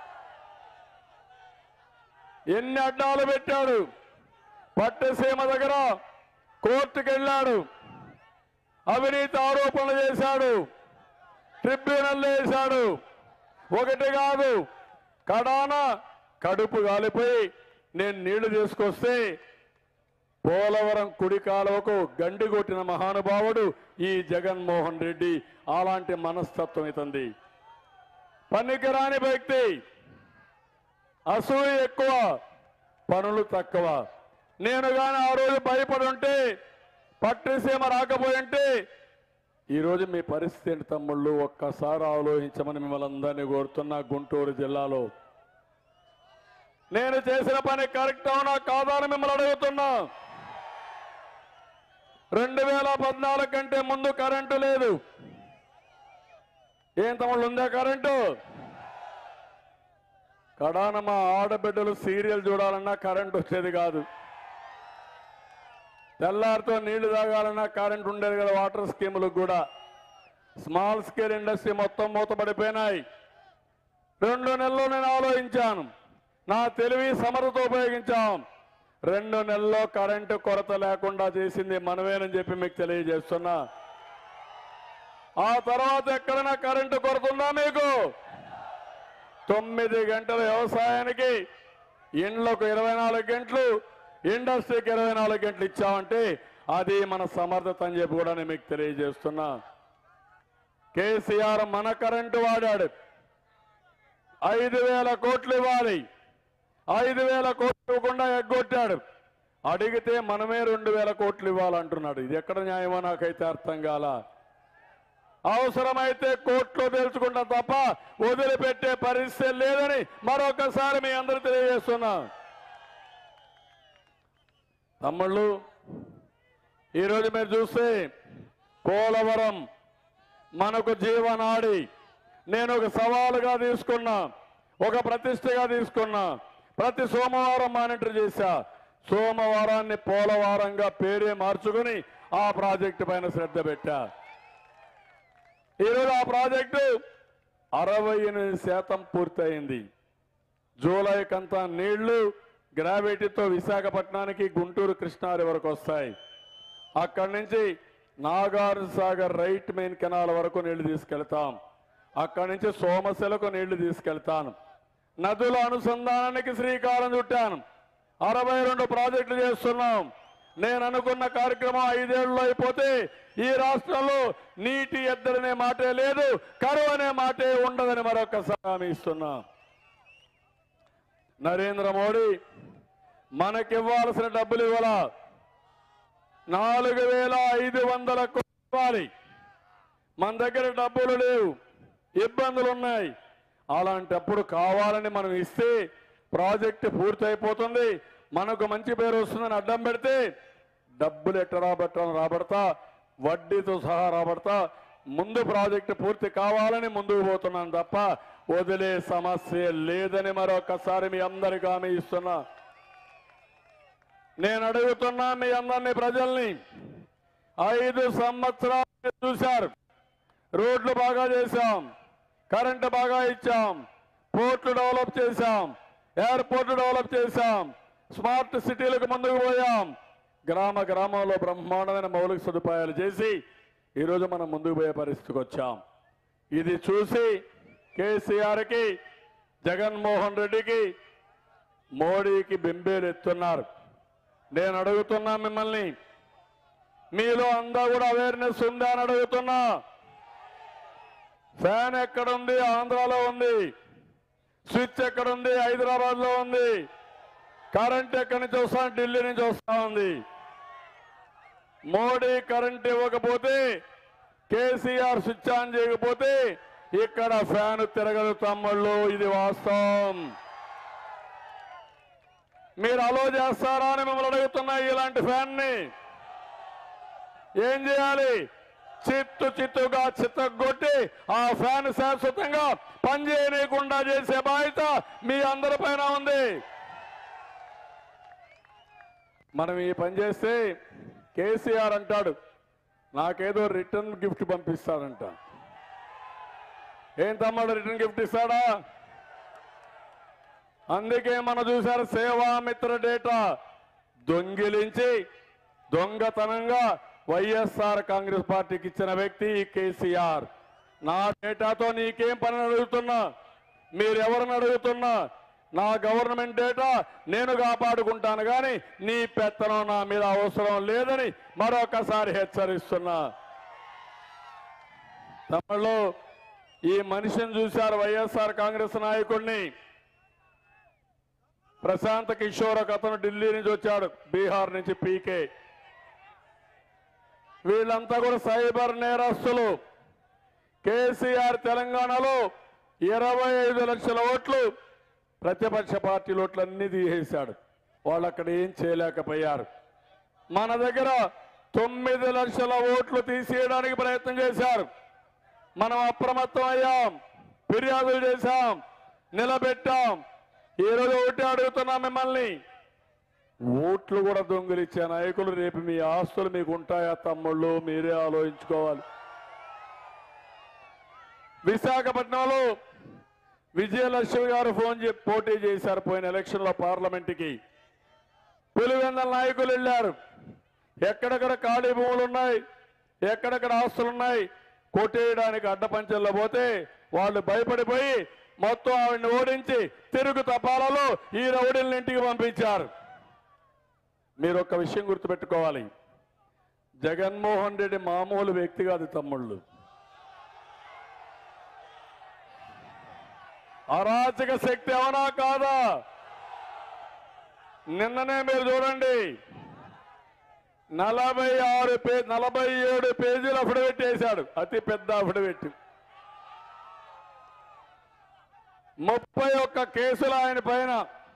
ఎన్ని అడ్డాలు పెట్టాడు పట్టసీమ దగ్గర కోర్టుకు వెళ్ళాడు అవినీతి ఆరోపణలు చేశాడు ట్రిబ్యునల్ వేశాడు ఒకటి కాదు కడాన కడుపు కాలిపోయి నేను నీళ్లు తీసుకొస్తే పోలవరం కుడి కాలువకు గండి కొట్టిన మహానుభావుడు ఈ జగన్మోహన్ రెడ్డి అలాంటి మనస్తత్వం ఇతంది పనికిరాని వ్యక్తి అసూయ ఎక్కువ పనులు తక్కువ నేను గాని ఆ రోజు భయపడి ఉంటే పట్టిసీమ రాకపోయి ఉంటే ఈరోజు మీ పరిస్థితి ఏంటి తమ్ముళ్ళు ఒక్కసారి ఆలోచించమని మిమ్మల్ని అందరినీ కోరుతున్నా గుంటూరు జిల్లాలో నేను చేసిన పని కరెక్ట్ అవునా కాదా అని మిమ్మల్ని అడుగుతున్నా రెండు వేల పద్నాలుగు కంటే ముందు కరెంటు లేదు ఏం తమ్ముళ్ళు ఉందా కరెంటు కడాన మా ఆడబిడ్డలు సీరియల్ చూడాలన్నా కరెంట్ వచ్చేది కాదు తెల్లారితో నీళ్లు తాగాలన్నా కరెంట్ ఉండేది కదా వాటర్ స్కీములకు కూడా స్మాల్ స్కేల్ ఇండస్ట్రీ మొత్తం మూతపడిపోయినాయి రెండు నెలలు నేను ఆలోచించాను నా తెలివి సమర్థతో ఉపయోగించాం రెండు నెలల్లో కరెంటు కొరత లేకుండా చేసింది మనమేనని చెప్పి మీకు తెలియజేస్తున్నా ఆ తర్వాత ఎక్కడైనా కరెంటు కొరత ఉందా మీకు తొమ్మిది గంటల వ్యవసాయానికి ఇండ్లకు ఇరవై నాలుగు గంటలు ఇండస్ట్రీకి ఇరవై నాలుగు గంటలు ఇచ్చామంటే అది మన సమర్థత అని చెప్పి కూడా నేను మీకు తెలియజేస్తున్నా కేసీఆర్ మన కరెంటు వాడాడు ఐదు వేల కోట్లు ఇవ్వాలి ఐదు వేల కోట్లు ఇవ్వకుండా ఎగ్గొట్టాడు అడిగితే మనమే రెండు వేల కోట్లు ఇవ్వాలంటున్నాడు ఇది ఎక్కడ న్యాయమో నాకైతే అర్థం కాల అవసరమైతే కోర్టులో తెలుసుకుంటాం తప్ప వదిలిపెట్టే పరిస్థితి లేదని మరొకసారి మీ అందరూ తెలియజేస్తున్నా తమ్ముళ్ళు ఈరోజు మీరు చూస్తే పోలవరం మనకు జీవనాడి నేను ఒక సవాలుగా తీసుకున్నా ఒక ప్రతిష్టగా తీసుకున్నా ప్రతి సోమవారం మానిటర్ చేశా సోమవారాన్ని పోలవారంగా పేరే మార్చుకుని ఆ ప్రాజెక్టు పైన శ్రద్ధ పెట్టా ఈరోజు ఆ ప్రాజెక్టు అరవై ఎనిమిది శాతం పూర్తయింది జూలైకంతా నీళ్లు గ్రావిటీతో విశాఖపట్నానికి గుంటూరు కృష్ణారి వరకు వస్తాయి అక్కడి నుంచి Nagarjuna Sagar right main canal వరకు నీళ్లు తీసుకెళ్తాం అక్కడి నుంచి సోమశిలకు నీళ్లు తీసుకెళ్తాను నదుల అనుసంధానానికి శ్రీకారం చుట్టాను అరవై రెండు ప్రాజెక్టులు చేస్తున్నాం నేను అనుకున్న కార్యక్రమం ఐదేళ్లలో అయిపోతే ఈ రాష్ట్రంలో నీటి ఎద్దరనే మాటే లేదు కరువు అనే మాటే ఉండదని మరొకసారి హామీ ఇస్తున్నా నరేంద్ర మోడీ మనకివ్వాల్సిన డబ్బులు ఇవ్వాల నాలుగు వేల ఐదు వందల కోట్లు ఇవ్వాలి మన దగ్గర డబ్బులు లేవు ఇబ్బందులు ఉన్నాయి అలాంటప్పుడు కావాలని మనం ఇస్తే ప్రాజెక్టు పూర్తయిపోతుంది మనకు మంచి పేరు వస్తుందని అడ్డం పెడితే డబ్బులు ఎట్ట రాబట్టాలని రాబడతా వడ్డీతో సహా రాబడతా ముందు ప్రాజెక్టు పూర్తి కావాలని ముందుకు పోతున్నాను తప్ప వదిలే సమస్య లేదని మరొకసారి మీ అందరికీ హామీ ఇస్తున్నా నేను అడుగుతున్నా మీ అందరినీ ప్రజల్ని ఐదు సంవత్సరాలు చూశారు రోడ్లు బాగా చేశాం కరెంటు బాగా ఇచ్చాం పోర్ట్లు డెవలప్ చేశాం ఎయిర్పోర్ట్ డెవలప్ చేశాం స్మార్ట్ సిటీలకు ముందుకు పోయాం గ్రామ గ్రామంలో బ్రహ్మాండమైన మౌలిక సదుపాయాలు చేసి ఈరోజు మనం ముందుకు పోయే పరిస్థితికి వచ్చాం ఇది చూసి కేసీఆర్కి జగన్మోహన్ రెడ్డికి మోడీకి బెంబేలు ఎత్తున్నారు నేను అడుగుతున్నా మిమ్మల్ని మీలో అందా కూడా అవేర్నెస్ ఉందా అని అడుగుతున్నా ఫ్యాన్ ఎక్కడుంది ఆంధ్రాలో ఉంది స్విచ్ ఎక్కడుంది హైదరాబాద్ లో ఉంది కరెంట్ ఎక్కడి నుంచి వస్తా ఢిల్లీ నుంచి వస్తా ఉంది మోడీ కరెంట్ ఇవ్వకపోతే కేసీఆర్ స్విచ్ ఆన్ చేయకపోతే ఇక్కడ ఫ్యాన్ తిరగదు తమ్ముళ్ళు ఇది వాస్తవం మీరు అలో చేస్తారా అని మిమ్మల్ని అడుగుతున్నా ఇలాంటి ఫ్యాన్ ని ఏం చేయాలి చిత్తు చిత్తుగా చిత్తగొట్టి ఆ ఫ్యాన్ శాశ్వతంగా పనిచేయనీయకుండా చేసే బాధ్యత మీ అందరి పైన ఉంది మనం ఈ పని చేస్తే కేసీఆర్ అంటాడు నాకేదో రిటర్న్ గిఫ్ట్ పంపిస్తాడంట ఏం తమ్ముడు రిటర్న్ గిఫ్ట్ ఇస్తాడా అందుకే మనం చూశారు సేవామిత్ర డేటా దొంగిలించి దొంగతనంగా వైఎస్ఆర్ కాంగ్రెస్ పార్టీకి ఇచ్చిన వ్యక్తి ఈ కేసీఆర్ నా డేటాతో నీకేం పని అడుగుతున్నా మీరెవరిని అడుగుతున్నా నా గవర్నమెంట్ డేటా నేను కాపాడుకుంటాను కానీ నీ పెత్తనం నా మీద అవసరం లేదని మరొకసారి హెచ్చరిస్తున్నా తమిళలో ఈ మనిషిని చూశారు వైఎస్ఆర్ కాంగ్రెస్ నాయకుడిని ప్రశాంత్ కిషోర్ ఒక అతను ఢిల్లీ నుంచి వచ్చాడు బీహార్ నుంచి పీకే వీళ్ళంతా కూడా సైబర్ నేరస్తులు కేసీఆర్ తెలంగాణలో ఇరవై ఐదు లక్షల ఓట్లు ప్రతిపక్ష పార్టీల ఓట్లన్నీ తీసేశాడు వాళ్ళు అక్కడ ఏం చేయలేకపోయారు మన దగ్గర తొమ్మిది లక్షల ఓట్లు తీసేయడానికి ప్రయత్నం చేశారు మనం అప్రమత్తం అయ్యాం ఫిర్యాదులు చేశాం నిలబెట్టాం ఈరోజు ఒకటి అడుగుతున్నాం మిమ్మల్ని ఓట్లు కూడా దొంగిలిచ్చే నాయకులు రేపు మీ ఆస్తులు మీకు ఉంటాయా తమ్ముళ్ళు మీరే ఆలోచించుకోవాలి విశాఖపట్నంలో విజయలక్ష్మి గారు ఫోన్ చెప్పి పోటీ చేశారు పోయిన ఎలక్షన్లో పార్లమెంట్కి పులివెందల నాయకులు వెళ్ళారు ఎక్కడెక్కడ ఖాళీ భూములు ఉన్నాయి ఎక్కడెక్కడ ఆస్తులు ఉన్నాయి కొట్టేయడానికి అడ్డపంచల్లో పోతే వాళ్ళు భయపడిపోయి మొత్తం ఆవిడని ఓడించి తిరుగు తపాలలో ఈ రౌడీలను ఇంటికి పంపించారు మీరు ఒక విషయం గుర్తుపెట్టుకోవాలి జగన్మోహన్ రెడ్డి మామూలు వ్యక్తి కాదు తమ్ముళ్ళు అరాచక శక్తి అవునా కాదా నిన్ననే మీరు చూడండి నలభై ఆరు పే నలభై ఏడు పేజీలు అఫిడవిట్ వేశాడు అతి పెద్ద అఫిడవిట్ ముప్పై ఒక్క కేసులు ఆయన పైన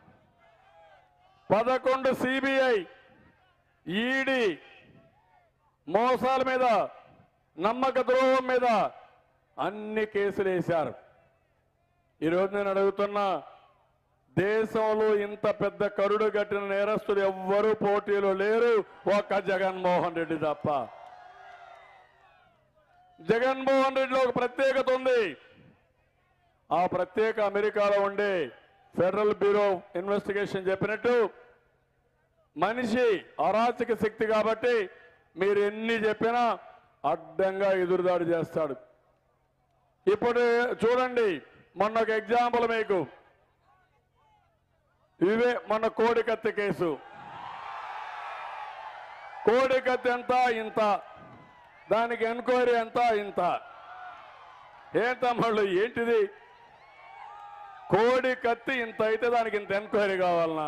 పదకొండు సిబిఐ ఈడీ మోసాల మీద నమ్మక ద్రోహం మీద అన్ని కేసులు వేశారు ఈరోజు నేను అడుగుతున్నా దేశంలో ఇంత పెద్ద కరుడు కట్టిన నేరస్తులు ఎవ్వరూ పోటీలో లేరు ఒక్క జగన్మోహన్ రెడ్డి తప్ప జగన్మోహన్ రెడ్డిలో ఒక ప్రత్యేకత ఉంది ఆ ప్రత్యేక అమెరికాలో ఉండే ఫెడరల్ బ్యూరో ఇన్వెస్టిగేషన్ చెప్పినట్టు మనిషి అరాచక శక్తి కాబట్టి మీరు ఎన్ని చెప్పినా అడ్డంగా ఎదురుదాడి చేస్తాడు ఇప్పుడు చూడండి మొన్న ఒక ఎగ్జాంపుల్ మీకు ఇవే మన కోడికత్తి కేసు కోడికత్తి ఎంత ఇంత దానికి ఎంక్వైరీ ఎంత ఇంత ఏం తమ్ముళ్ళు ఏంటిది కోడి కత్తి ఇంత అయితే దానికి ఇంత ఎంక్వైరీ కావాలనా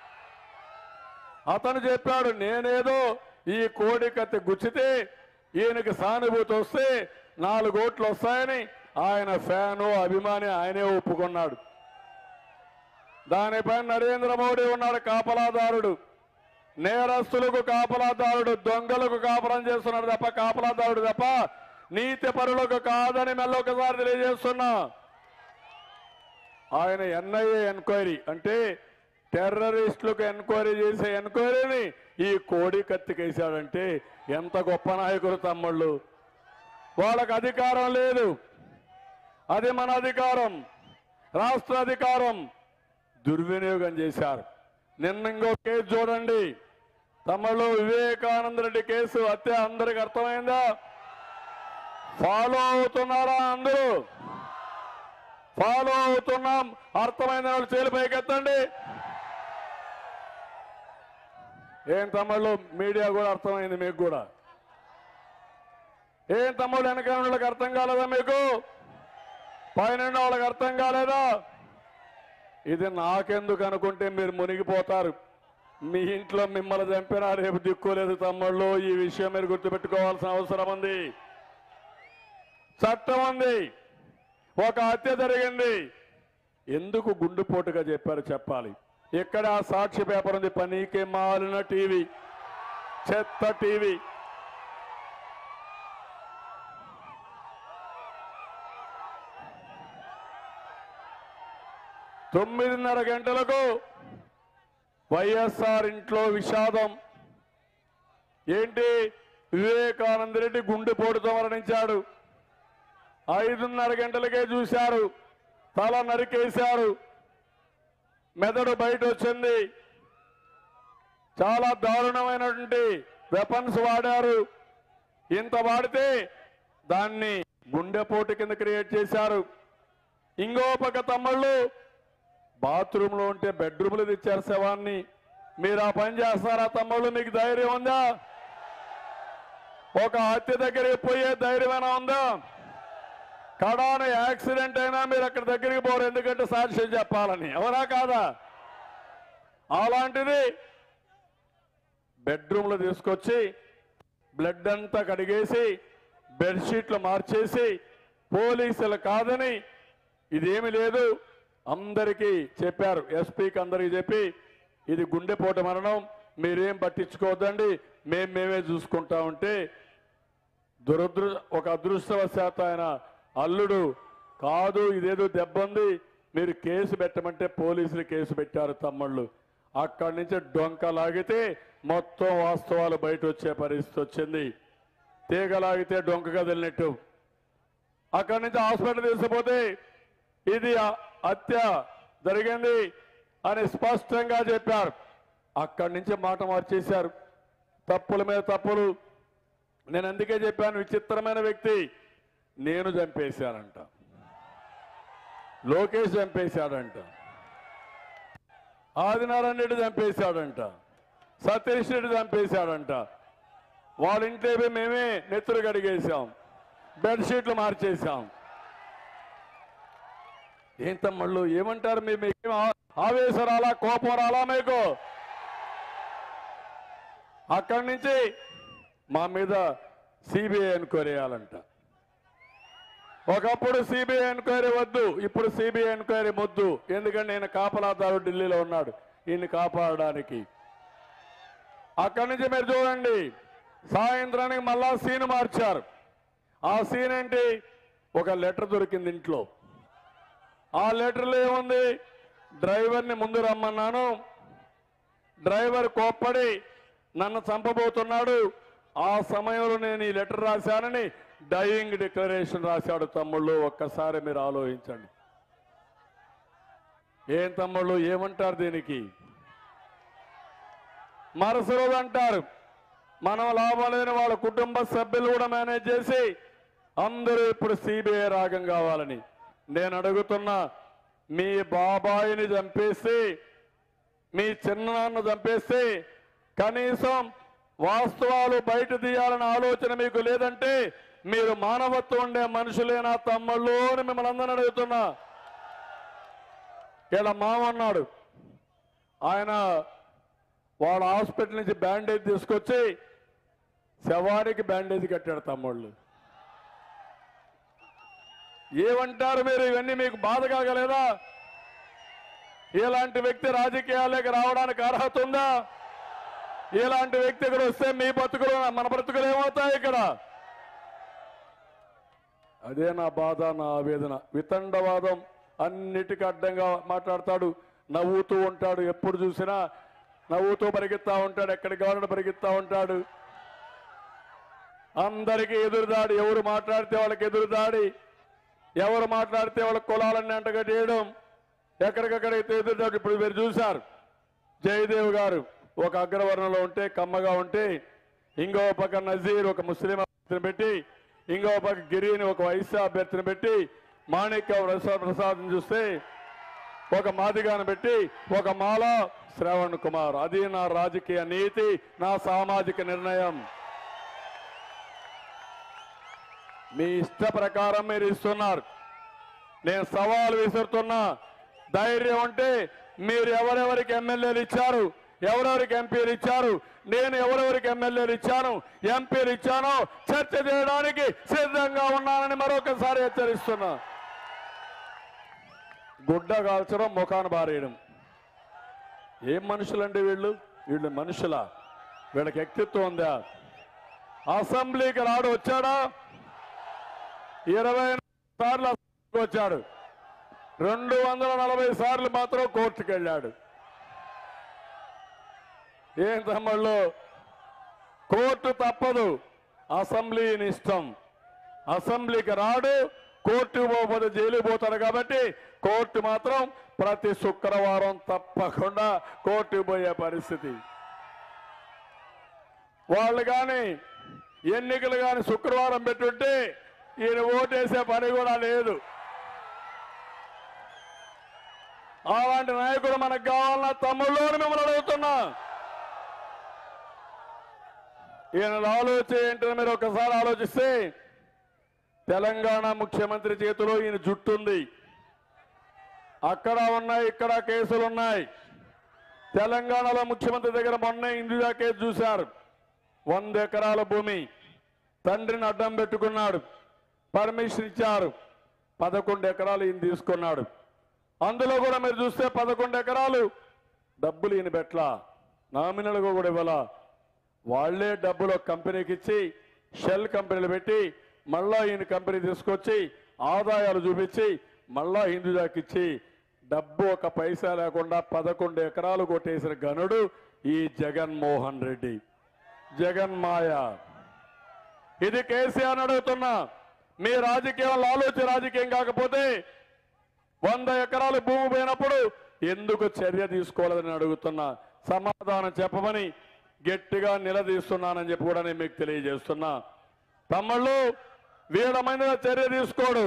అతను చెప్పాడు నేనేదో ఈ కోడి కత్తి గుచ్చితే ఈయనకి సానుభూతి వస్తే నాలుగు ఓట్లు వస్తాయని ఆయన ఫ్యాను అభిమాని ఆయనే ఒప్పుకున్నాడు దానిపైన నరేంద్ర మోడీ ఉన్నాడు కాపలాదారుడు నేరస్తులకు కాపలాదారుడు దొంగలకు కాపలం చేస్తున్నాడు తప్ప కాపలాదారుడు తప్ప నీతి పరులకు కాదని మెల్ల ఒకసారి తెలియజేస్తున్నా ఆయన ఎన్ఐఏ ఎంక్వైరీ అంటే టెర్రరిస్టులకు ఎంక్వైరీ చేసే ఎంక్వైరీని ఈ కోడి కత్తికేశాడంటే ఎంత గొప్ప నాయకులు తమ్ముళ్ళు వాళ్ళకు అధికారం లేదు అది మన అధికారం రాష్ట్ర అధికారం దుర్వినియోగం చేశారు నిన్న ఇంకో కేసు చూడండి తమలో వివేకానంద రెడ్డి కేసు హత్య అందరికి అర్థమైందా ఫాలో అవుతున్నారా అందరూ ఫాలో అవుతున్నాం అర్థమైన వాళ్ళు చేలు పైకెత్తండి ఏం తమ్ముళ్ళు మీడియా కూడా అర్థమైంది మీకు కూడా ఏం తమ్ముళ్ళు వెనక వాళ్ళకి అర్థం కాలేదా మీకు పైన వాళ్ళకి అర్థం కాలేదా ఇది నాకెందుకు అనుకుంటే మీరు మునిగిపోతారు మీ ఇంట్లో మిమ్మల్ని చంపినా రేపు దిక్కోలేదు తమ్ముళ్ళు ఈ విషయం మీరు గుర్తుపెట్టుకోవాల్సిన అవసరం ఉంది చట్టం ఉంది ఒక హత్య జరిగింది ఎందుకు గుండుపోటుగా చెప్పారు చెప్పాలి ఇక్కడ ఆ సాక్షి పేపర్ ఉంది పనీకే మాలిన టీవీ చెత్త టీవీ తొమ్మిదిన్నర గంటలకు వైఎస్ఆర్ ఇంట్లో విషాదం ఏంటి వివేకానంద రెడ్డి గుండెపోటుతో మరణించాడు ఐదున్నర గంటలకే చూశారు తల నరికేశారు మెదడు బయట వచ్చింది చాలా దారుణమైనటువంటి వెపన్స్ వాడారు ఇంత వాడితే దాన్ని గుండెపోటు కింద క్రియేట్ చేశారు ఇంకో పక్క తమ్ముళ్ళు బాత్రూంలో ఉంటే బెడ్రూమ్లు తెచ్చారు శవాన్ని మీరు ఆ పని చేస్తారా తమ్ముళ్ళు మీకు ధైర్యం ఉందా ఒక హత్య దగ్గరికి పోయే ధైర్యమైనా ఉందా కడాన యాక్సిడెంట్ అయినా మీరు అక్కడ దగ్గరికి పోరు ఎందుకంటే సాక్ష్యం చెప్పాలని ఎవరా కాదా అలాంటిది బెడ్రూమ్లో తీసుకొచ్చి బ్లడ్ అంతా కడిగేసి బెడ్షీట్లు మార్చేసి పోలీసులు కాదని ఇదేమి లేదు అందరికీ చెప్పారు ఎస్పీకి అందరికీ చెప్పి ఇది గుండెపోటు మరణం మీరేం పట్టించుకోవద్దండి మేం మేమే చూసుకుంటా ఉంటే దురదృ ఒక అదృష్టవశాత్తు ఆయన అల్లుడు కాదు ఇదేదో దెబ్బంది మీరు కేసు పెట్టమంటే పోలీసులు కేసు పెట్టారు తమ్ముళ్ళు అక్కడి నుంచి డొంక లాగితే మొత్తం వాస్తవాలు బయట వచ్చే పరిస్థితి వచ్చింది తీగ లాగితే డొంక కదిలినట్టు అక్కడి నుంచి హాస్పిటల్ తీసుకుపోతే ఇది అ- హత్య జరిగింది అని స్పష్టంగా చెప్పారు అక్కడి నుంచి మాట మార్చేశారు తప్పుల మీద తప్పులు నేను అందుకే చెప్పాను విచిత్రమైన వ్యక్తి నేను చంపేశానంట లోకేష్ చంపేశాడంట ఆదినారాయణ రెడ్డి చంపేశాడంట సతీష్ రెడ్డి చంపేశాడంట వాళ్ళ ఇంట్లో పోయి మేమే నెత్తురు కడిగేశాం బెడ్షీట్లు మార్చేశాం ఏం తమ్ముళ్ళు ఏమంటారు మీ మీకు ఆ- ఆవేశం రాలా కోపం రాలా మీకు అక్కడి నుంచి మా మీద సిబిఐ ఎంక్వైరీ చేయాలంట ఒకప్పుడు సిబిఐ ఎంక్వైరీ వద్దు ఇప్పుడు సిబిఐ ఎంక్వైరీ ముద్దు ఎందుకంటే నేను కాపలాదారు ఢిల్లీలో ఉన్నాడు ఈయన్ని కాపాడడానికి అక్కడి నుంచి మీరు చూడండి సాయంత్రానికి మళ్ళా సీన్ మార్చారు ఆ సీన్ ఏంటి ఒక లెటర్ దొరికింది ఇంట్లో ఆ లెటర్లో ఏముంది డ్రైవర్ని ముందు రమ్మన్నాను డ్రైవర్ కోప్పడి నన్ను చంపబోతున్నాడు ఆ సమయంలో నేను ఈ లెటర్ రాశానని డయింగ్ డిక్లరేషన్ రాశాడు తమ్ముళ్ళు ఒక్కసారి మీరు ఆలోచించండి ఏం తమ్ముళ్ళు ఏమంటారు దీనికి మరుసటి రోజు అంటారు మనం లాభం లేని వాళ్ళ కుటుంబ సభ్యులు కూడా మేనేజ్ చేసి అందరూ ఇప్పుడు సిబిఐ రాగం కావాలని నేను అడుగుతున్నా మీ బాబాయిని చంపేసి మీ చిన్నాన్న చంపేస్తే కనీసం వాస్తవాలు బయట తీయాలన్న ఆలోచన మీకు లేదంటే మీరు మానవత్వం ఉండే మనుషులేనా తమ్ముళ్ళు అని మిమ్మల్ని అందరిని అడుగుతున్నా ఇలా మామ అన్నాడు ఆయన వాళ్ళ హాస్పిటల్ నుంచి బ్యాండేజ్ తీసుకొచ్చి శవానికి బ్యాండేజ్ కట్టాడు తమ్ముళ్ళు ఏమంటారు మీరు ఇవన్నీ మీకు బాధ కాగలేదా ఇలాంటి వ్యక్తి రాజకీయాలకు రావడానికి అర్హత ఉందా ఇలాంటి వ్యక్తి ఇక్కడ వస్తే మీ బతుకులు మన బ్రతుకులు ఏమవుతాయి ఇక్కడ అదే నా బాధ నా ఆవేదన వితండవాదం అన్నిటికీ అడ్డంగా మాట్లాడతాడు నవ్వుతూ ఉంటాడు ఎప్పుడు చూసినా నవ్వుతూ పరిగెత్తా ఉంటాడు ఎక్కడికి కావాలంటే పరిగెత్తా ఉంటాడు అందరికీ ఎదురుదాడి ఎవరు మాట్లాడితే వాళ్ళకి ఎదురుదాడి ఎవరు మాట్లాడితే వాళ్ళ కులాలన్నీ అంటగట్టేయడం ఎక్కడికక్కడైతే ఎదురుదాడి ఇప్పుడు మీరు చూశారు జయదేవ్ గారు ఒక అగ్రవర్ణంలో ఉంటే కమ్మగా ఉంటే ఇంకో పక్క నజీర్ ఒక ముస్లిం అభ్యర్థిని పెట్టి ఇంకో పక్క గిరిని ఒక వైశ్య అభ్యర్థిని పెట్టి మాణిక్య ప్రసాద్ ప్రసాద్ని చూస్తే ఒక మాదిగాను పెట్టి ఒక మాల శ్రవణ్ కుమార్ అది నా రాజకీయ నీతి నా సామాజిక నిర్ణయం మీ ఇష్ట ప్రకారం మీరు ఇస్తున్నారు నేను సవాల్ విసురుతున్నా ధైర్యం ఉంటే మీరు ఎవరెవరికి ఎమ్మెల్యేలు ఇచ్చారు ఎవరెవరికి ఎంపీలు ఇచ్చారు నేను ఎవరెవరికి ఎమ్మెల్యేలు ఇచ్చాను ఎంపీలు ఇచ్చానో చర్చ చేయడానికి సిద్ధంగా ఉన్నానని మరొకసారి హెచ్చరిస్తున్నా గుడ్డ కాల్చడం ముఖాన్ని బారేయడం ఏం మనుషులండి వీళ్ళు వీళ్ళు మనుషులా వీళ్ళకి వ్యక్తిత్వం ఉందా అసెంబ్లీకి రాడు వచ్చాడా ఇరవై సార్లు అసెంబ్లీకి వచ్చాడు రెండు వందల నలభై సార్లు మాత్రం కోర్టుకు వెళ్ళాడు ఏం తమ్ముళ్ళు కోర్టు తప్పదు అసెంబ్లీని ఇష్టం అసెంబ్లీకి రాడు కోర్టుకు పోకపోతే జైలు పోతాడు కాబట్టి కోర్టు మాత్రం ప్రతి శుక్రవారం తప్పకుండా కోర్టుకు పోయే పరిస్థితి వాళ్ళు కానీ ఎన్నికలు కానీ శుక్రవారం పెట్టుంటే ఈయన ఓటేసే పని కూడా లేదు అలాంటి నాయకుడు మనకు కావాలన్న తమ్ముళ్ళు అని మిమ్మల్ని అడుగుతున్నా ఈయన ఆలోచన ఏంటని మీరు ఒకసారి ఆలోచిస్తే తెలంగాణ ముఖ్యమంత్రి చేతిలో ఈయన జుట్టుంది అక్కడ ఉన్నాయి ఇక్కడ కేసులు ఉన్నాయి తెలంగాణలో ముఖ్యమంత్రి దగ్గర మొన్న ఇందిరా కేసు చూశారు వంద ఎకరాల భూమి తండ్రిని అడ్డం పెట్టుకున్నాడు పర్మిషన్ ఇచ్చారు పదకొండు ఎకరాలు ఈయన తీసుకున్నాడు అందులో కూడా మీరు చూస్తే పదకొండు ఎకరాలు డబ్బులు ఈయన పెట్ల నామినల్గా కూడా ఇవ్వాల వాళ్లే డబ్బులు ఒక కంపెనీకి ఇచ్చి షెల్ కంపెనీలు పెట్టి మళ్ళా ఈయన కంపెనీ తీసుకొచ్చి ఆదాయాలు చూపించి మళ్ళా హిందూజాకి ఇచ్చి డబ్బు ఒక పైసా లేకుండా పదకొండు ఎకరాలు కొట్టేసిన గనుడు ఈ జగన్మోహన్ రెడ్డి జగన్ మాయ ఇది కేసీఆర్ అడుగుతున్నా మీ రాజకీయం ఆలోచన రాజకీయం కాకపోతే వంద ఎకరాలు భూమి పోయినప్పుడు ఎందుకు చర్య తీసుకోలేదని అడుగుతున్నా సమాధానం చెప్పమని గట్టిగా నిలదీస్తున్నానని చెప్పి కూడా నేను మీకు తెలియజేస్తున్నా తమ్ముళ్ళు వీడమైన చర్య తీసుకోడు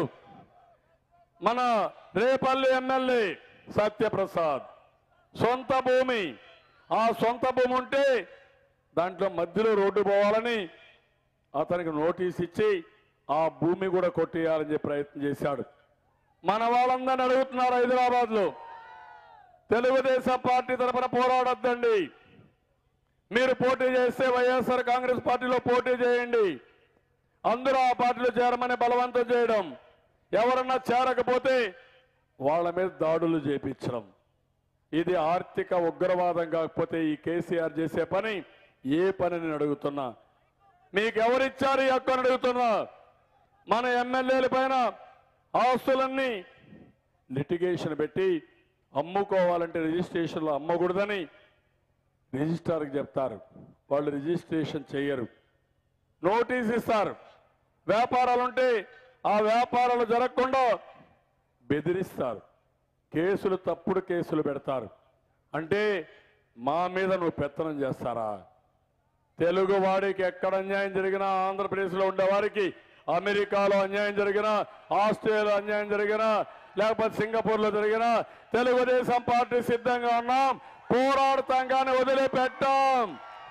మన రేపల్లి ఎమ్మెల్యే సత్యప్రసాద్ సొంత భూమి ఆ సొంత భూమి ఉంటే దాంట్లో మధ్యలో రోడ్డు పోవాలని అతనికి నోటీస్ ఇచ్చి ఆ భూమి కూడా కొట్టేయాలని చెప్పి ప్రయత్నం చేశాడు మన వాళ్ళందరిని అడుగుతున్నారు హైదరాబాద్ లో తెలుగుదేశం పార్టీ తరఫున పోరాడొద్దండి మీరు పోటీ చేస్తే వైఎస్ఆర్ కాంగ్రెస్ పార్టీలో పోటీ చేయండి అందరూ ఆ పార్టీలో చేరమని బలవంతం చేయడం ఎవరన్నా చేరకపోతే వాళ్ళ మీద దాడులు చేపించడం ఇది ఆర్థిక ఉగ్రవాదం కాకపోతే ఈ కేసీఆర్ చేసే పని ఏ పని నేను అడుగుతున్నా మీకు ఎవరిచ్చారు ఈ హక్కుని అడుగుతున్నా మన ఎమ్మెల్యేల పైన ఆస్తులన్నీ లిటిగేషన్ పెట్టి అమ్ముకోవాలంటే రిజిస్ట్రేషన్లో అమ్మకూడదని రిజిస్ట్రార్కి చెప్తారు వాళ్ళు రిజిస్ట్రేషన్ చేయరు నోటీస్ ఇస్తారు వ్యాపారాలు ఉంటే ఆ వ్యాపారాలు జరగకుండా బెదిరిస్తారు కేసులు తప్పుడు కేసులు పెడతారు అంటే మా మీద నువ్వు పెత్తనం చేస్తారా తెలుగు వాడికి ఎక్కడ అన్యాయం జరిగినా ఆంధ్రప్రదేశ్లో ఉండేవారికి అమెరికాలో అన్యాయం జరిగినా ఆస్ట్రేలియాలో అన్యాయం జరిగినా లేకపోతే సింగపూర్లో జరిగినా తెలుగుదేశం పార్టీ సిద్ధంగా ఉన్నాం పోరాడతాం కానీ వదిలిపెట్టాం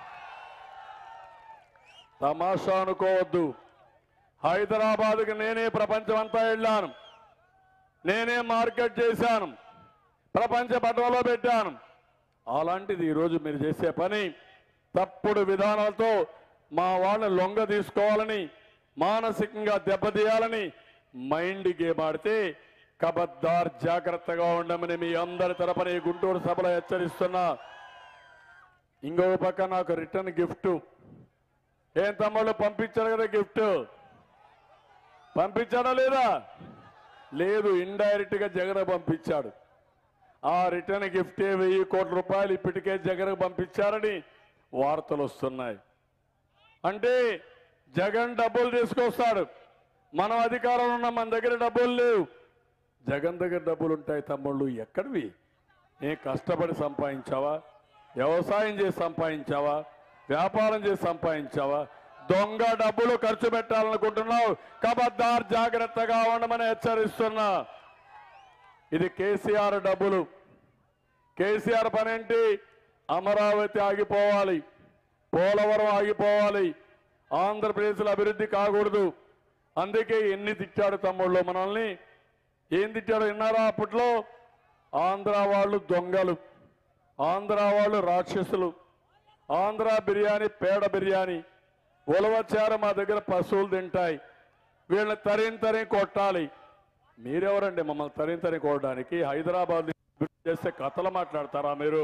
తమాషా అనుకోవద్దు హైదరాబాద్కి నేనే ప్రపంచం అంతా వెళ్ళాను నేనే మార్కెట్ చేశాను ప్రపంచ పటంలో పెట్టాను అలాంటిది ఈరోజు మీరు చేసే పని తప్పుడు విధానాలతో మా వాళ్ళని లొంగ తీసుకోవాలని మానసికంగా దెబ్బతీయాలని మైండ్ గేమ్ ఆడితే కబద్దార్ జాగ్రత్తగా ఉండమని మీ అందరి తరపున ఈ గుంటూరు సభలో హెచ్చరిస్తున్నా ఇంకో పక్క నాకు రిటర్న్ గిఫ్ట్ ఏం తమ్ముళ్ళు పంపించారు కదా గిఫ్ట్ పంపించాడా లేదా లేదు ఇండైరెక్ట్ గా జగన్ పంపించాడు ఆ రిటర్న్ గిఫ్ట్ వెయ్యి కోట్ల రూపాయలు ఇప్పటికే జగన్ పంపించారని వార్తలు వస్తున్నాయి అంటే జగన్ డబ్బులు తీసుకొస్తాడు మనం అధికారంలో ఉన్న మన దగ్గర డబ్బులు లేవు జగన్ దగ్గర డబ్బులు ఉంటాయి తమ్ముళ్ళు ఎక్కడివి ఏ కష్టపడి సంపాదించావా వ్యవసాయం చేసి సంపాదించావా వ్యాపారం చేసి సంపాదించావా దొంగ డబ్బులు ఖర్చు పెట్టాలనుకుంటున్నావు కబద్దార్ జాగ్రత్తగా ఉండమని హెచ్చరిస్తున్నా ఇది కేసీఆర్ డబ్బులు కేసీఆర్ పనేంటి అమరావతి ఆగిపోవాలి పోలవరం ఆగిపోవాలి ఆంధ్రప్రదేశ్లో అభివృద్ధి కాకూడదు అందుకే ఎన్ని తిట్టాడు తమ్ముళ్ళు మనల్ని ఏం తిట్టాడు విన్నారా అప్పట్లో ఆంధ్ర వాళ్ళు దొంగలు ఆంధ్ర వాళ్ళు రాక్షసులు ఆంధ్ర బిర్యానీ పేడ బిర్యానీ ఉలవచారు మా దగ్గర పశువులు తింటాయి వీళ్ళని తరిం తరిం కొట్టాలి మీరెవరండి మమ్మల్ని తరిం తరిం కొట్టడానికి హైదరాబాద్ చేస్తే కథలు మాట్లాడతారా మీరు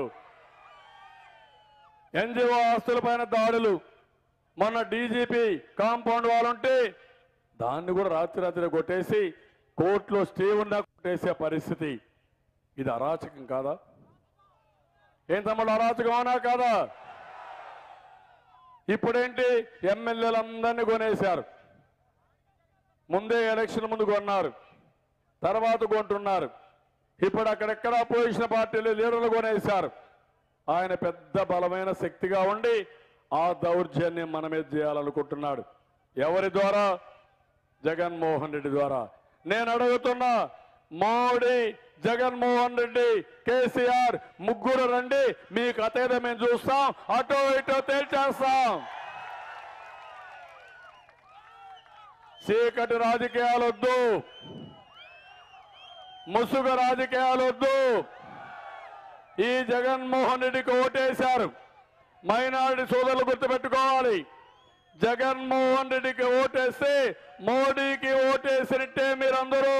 ఎన్జిఓ ఆస్తుల పైన దాడులు మొన్న డీజీపీ కాంపౌండ్ వాళ్ళుంటే దాన్ని కూడా రాత్రి రాత్రి కొట్టేసి కోర్టులో స్టే ఉన్నా కొట్టేసే పరిస్థితి ఇది అరాచకం కాదా ఏం తమ్ముడు అరాచకం అవునా కాదా ఇప్పుడేంటి ఎమ్మెల్యేలందరినీ కొనేశారు ముందే ఎలక్షన్ ముందు కొన్నారు తర్వాత కొంటున్నారు ఇప్పుడు అక్కడెక్కడ అపోజిషన్ పార్టీలు లీడర్లు కొనేశారు ఆయన పెద్ద బలమైన శక్తిగా ఉండి ఆ దౌర్జన్యం మన మీద చేయాలనుకుంటున్నాడు ఎవరి ద్వారా జగన్మోహన్ రెడ్డి ద్వారా నేను అడుగుతున్నా మోడీ జగన్మోహన్ రెడ్డి కేసీఆర్ ముగ్గురు రండి మీ కథ ఏదో మేము చూస్తాం అటో ఇటో తేల్చేస్తాం చీకటి రాజకీయాలొద్దు ముసుగు రాజకీయాలొద్దు ఈ జగన్మోహన్ రెడ్డికి ఓటేశారు మైనారిటీ సోదరులు గుర్తుపెట్టుకోవాలి జగన్మోహన్ రెడ్డికి ఓటేస్తే మోడీకి ఓటేసినట్టే మీరందరూ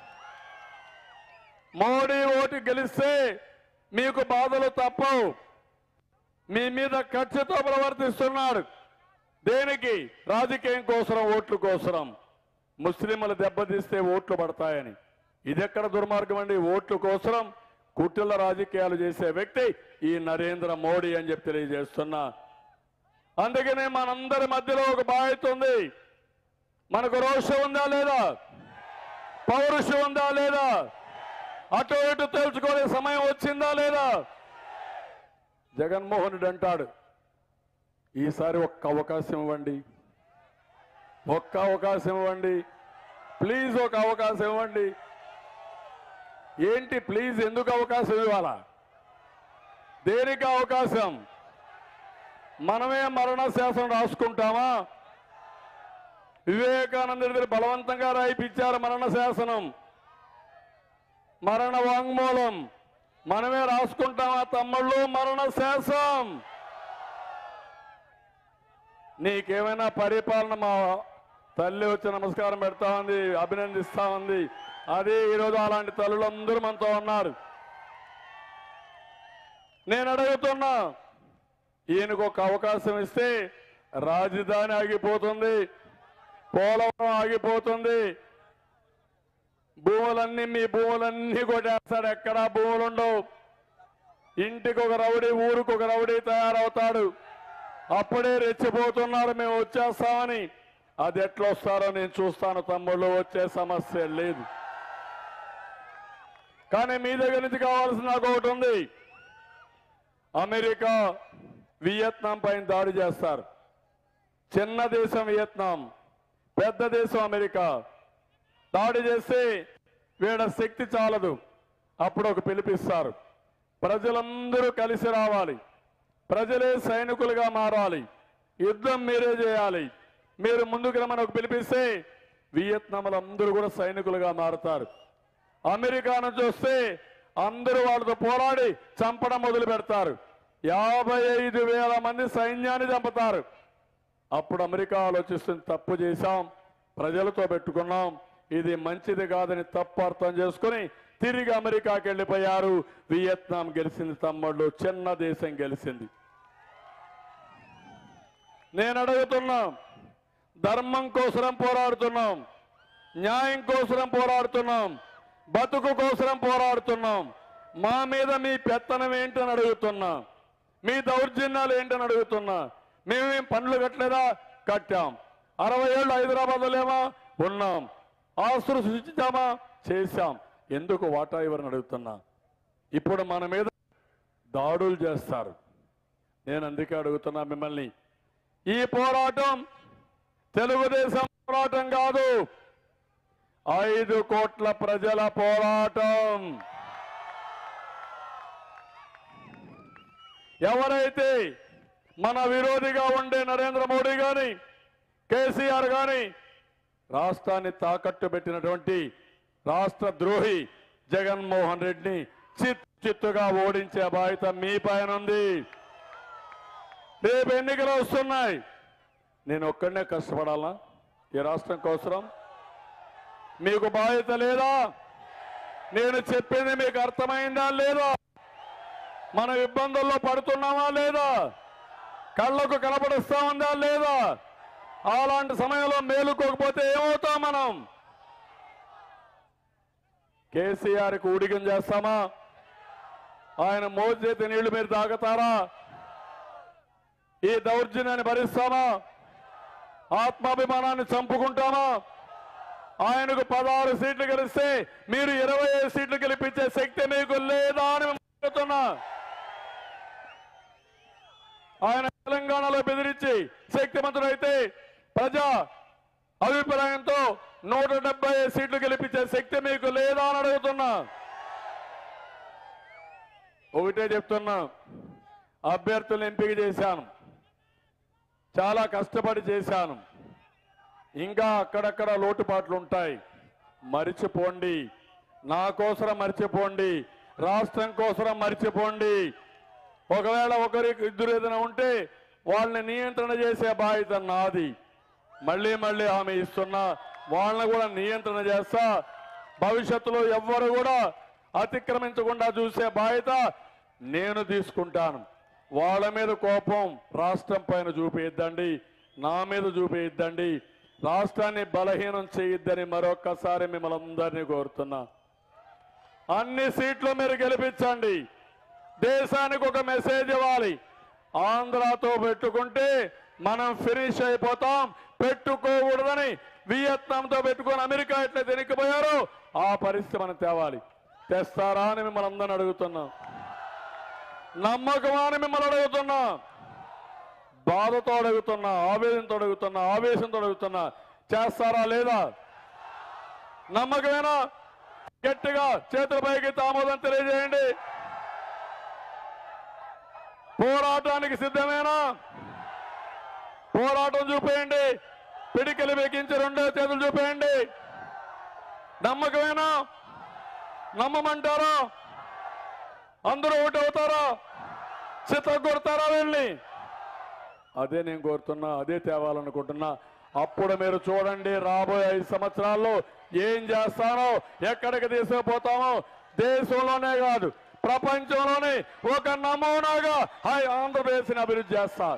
మోడీ ఓటు గెలిస్తే మీకు బాధలు తప్పవు మీ మీద ఖర్చుతో ప్రవర్తిస్తున్నాడు దేనికి రాజకీయం కోసరం ఓట్ల కోసరం ముస్లింలు దెబ్బతీస్తే ఓట్లు పడతాయని ఇదెక్కడ దుర్మార్గం అండి ఓట్ల కోసరం కుట్రల రాజకీయాలు చేసే వ్యక్తి ఈ నరేంద్ర మోడీ అని చెప్పి తెలియజేస్తున్నా అందుకనే మనందరి మధ్యలో ఒక బాధ్యత ఉంది మనకు రోషం ఉందా లేదా పౌరుషం ఉందా లేదా అటు ఇటు తెలుసుకునే సమయం వచ్చిందా లేదా జగన్మోహన్ రెడ్డి అంటాడు ఈసారి ఒక్క అవకాశం ఇవ్వండి ఒక్క అవకాశం ఇవ్వండి ప్లీజ్ ఒక అవకాశం ఇవ్వండి ఏంటి ప్లీజ్ ఎందుకు అవకాశం ఇవ్వాలా దేనికి అవకాశం మనమే మరణ శాసనం రాసుకుంటామా వివేకానంద రెడ్డి బలవంతంగా రాయిపించారు మరణ శాసనం మరణ వాంగ్మూలం మనమే రాసుకుంటామా తమ్ముళ్ళు మరణ శాసనం నీకేమైనా పరిపాలన మా తల్లి వచ్చి నమస్కారం పెడతా ఉంది అభినందిస్తా ఉంది అదే ఈరోజు అలాంటి తల్లులందరూ మనతో ఉన్నారు నేను అడుగుతున్నా ఈయనకు ఒక అవకాశం ఇస్తే రాజధాని ఆగిపోతుంది పోలవరం ఆగిపోతుంది భూములన్నీ మీ భూములన్నీ కొట్టేస్తాడు ఎక్కడా భూములు ఉండవు ఇంటికి ఒక రౌడీ ఊరికి ఒక రౌడీ తయారవుతాడు అప్పుడే రెచ్చిపోతున్నారు మేము వచ్చేస్తామని అది ఎట్లా వస్తారో నేను చూస్తాను తమ్ముళ్ళు వచ్చే సమస్య లేదు కానీ మీ దగ్గర నుంచి కావాల్సిన నాకు ఒకటి ఉంది అమెరికా వియత్నాం పైన దాడి చేస్తారు చిన్న దేశం వియత్నాం పెద్ద దేశం అమెరికా దాడి చేస్తే వీడ శక్తి చాలదు అప్పుడు ఒక పిలిపిస్తారు ప్రజలందరూ కలిసి రావాలి ప్రజలే సైనికులుగా మారాలి యుద్ధం మీరే చేయాలి మీరు ముందుకు రమ్మని ఒక పిలిపిస్తే వియత్నాంలో అందరూ కూడా సైనికులుగా మారుతారు అమెరికా నుంచి వస్తే అందరూ వాళ్ళతో పోరాడి చంపడం మొదలు పెడతారు యాభై ఐదు వేల మంది సైన్యాన్ని చంపుతారు అప్పుడు అమెరికా ఆలోచిస్తుంది తప్పు చేశాం ప్రజలతో పెట్టుకున్నాం ఇది మంచిది కాదని తప్పు అర్థం చేసుకుని తిరిగి అమెరికాకి వెళ్ళిపోయారు వియత్నాం గెలిచింది తమ్ముళ్ళు చిన్న దేశం గెలిచింది నేను అడుగుతున్నా ధర్మం కోసరం పోరాడుతున్నాం న్యాయం కోసరం పోరాడుతున్నాం బతుకు కోసరం పోరాడుతున్నాం మా మీద మీ పెత్తనం ఏంటని అడుగుతున్నా మీ దౌర్జన్యాలు ఏంటని అడుగుతున్నా మేమేం పనులు కట్టలేదా కట్టాం అరవై ఏళ్ళు హైదరాబాద్లో లేమా ఉన్నాం ఆస్తులు సృష్టించామా చేశాం ఎందుకు వాటా ఇవ్వరని అడుగుతున్నా ఇప్పుడు మన మీద దాడులు చేస్తారు నేను అందుకే అడుగుతున్నా మిమ్మల్ని ఈ పోరాటం తెలుగుదేశం పోరాటం కాదు ఐదు కోట్ల ప్రజల పోరాటం ఎవరైతే మన విరోధిగా ఉండే నరేంద్ర మోడీ గాని కేసీఆర్ గాని రాష్ట్రాన్ని తాకట్టు పెట్టినటువంటి రాష్ట్ర ద్రోహి జగన్మోహన్ రెడ్డిని చిత్ చిత్తుగా ఓడించే బాధ్యత మీ పైన ఉంది రేపు ఎన్నికలు వస్తున్నాయి నేను ఒక్కడనే కష్టపడాలా ఈ రాష్ట్రం కోసరం మీకు బాధ్యత లేదా నేను చెప్పింది మీకు అర్థమైందా లేదా మనం ఇబ్బందుల్లో పడుతున్నామా లేదా కళ్ళకు కనపడుస్తా ఉందా లేదా అలాంటి సమయంలో మేలుకోకపోతే ఏమవుతాం మనం కేసీఆర్కి ఊడిగం చేస్తామా ఆయన మోచేతి నీళ్లు మీరు తాగుతారా ఈ దౌర్జన్యాన్ని భరిస్తామా ఆత్మాభిమానాన్ని చంపుకుంటామా ఆయనకు పదహారు సీట్లు గెలిస్తే మీరు ఇరవై ఐదు సీట్లు గెలిపించే శక్తి మీకు లేదా అని మిమ్మల్ని అడుగుతున్నా ఆయన తెలంగాణలో బెదిరించి శక్తిమంతుడైతే ప్రజా అభిప్రాయంతో నూట డెబ్బై ఐదు సీట్లు గెలిపించే శక్తి మీకు లేదా అని అడుగుతున్నా ఒకటే చెప్తున్నా అభ్యర్థులను ఎంపిక చేశాను చాలా కష్టపడి చేశాను ఇంకా అక్కడక్కడ లోటుపాట్లు ఉంటాయి మరిచిపోండి నా కోసరం మర్చిపోండి రాష్ట్రం కోసరం మర్చిపోండి ఒకవేళ ఒకరికి ఇద్దరు ఏదైనా ఉంటే వాళ్ళని నియంత్రణ చేసే బాధ్యత నాది మళ్ళీ మళ్ళీ హామీ ఇస్తున్నా వాళ్ళని కూడా నియంత్రణ చేస్తా భవిష్యత్తులో ఎవ్వరు కూడా అతిక్రమించకుండా చూసే బాధ్యత నేను తీసుకుంటాను వాళ్ళ మీద కోపం రాష్ట్రం పైన చూపిద్దండి నా మీద చూపిద్దండి రాష్ట్రాన్ని బలహీనం చేయొద్దని మరొక్కసారి మిమ్మల్ని అందరినీ కోరుతున్నా అన్ని సీట్లు మీరు గెలిపించండి దేశానికి ఒక మెసేజ్ ఇవ్వాలి ఆంధ్రాతో పెట్టుకుంటే మనం ఫినిష్ అయిపోతాం పెట్టుకోకూడదని వియత్నాంతో పెట్టుకొని అమెరికా ఎట్లా తినికిపోయారో ఆ పరిస్థితి మనం తేవాలి తెస్తారా అని మిమ్మల్ని అందరిని అడుగుతున్నాం నమ్మకమా అని మిమ్మల్ని అడుగుతున్నా బాధతో అడుగుతున్నా ఆవేదనతో అడుగుతున్నా ఆవేశంతో అడుగుతున్నా చేస్తారా లేదా నమ్మకమేనా గట్టిగా చేతుల పైకి ఆమోదం తెలియజేయండి పోరాటానికి సిద్ధమేనా పోరాటం చూపేయండి పిడికిలు బిగించి రెండో చేతులు చూపేయండి నమ్మకమేనా నమ్మమంటారా అందరూ ఒకటి అవుతారా చిత్త కొడతారా వెళ్ళి అదే నేను కోరుతున్నా అదే తేవాలనుకుంటున్నా అప్పుడు మీరు చూడండి రాబోయే ఐదు సంవత్సరాల్లో ఏం చేస్తానో ఎక్కడికి తీసుకుపోతామో దేశంలోనే కాదు ప్రపంచంలోనే ఒక నమూనాగా హై ఆంధ్రప్రదేశ్ని అభివృద్ధి చేస్తా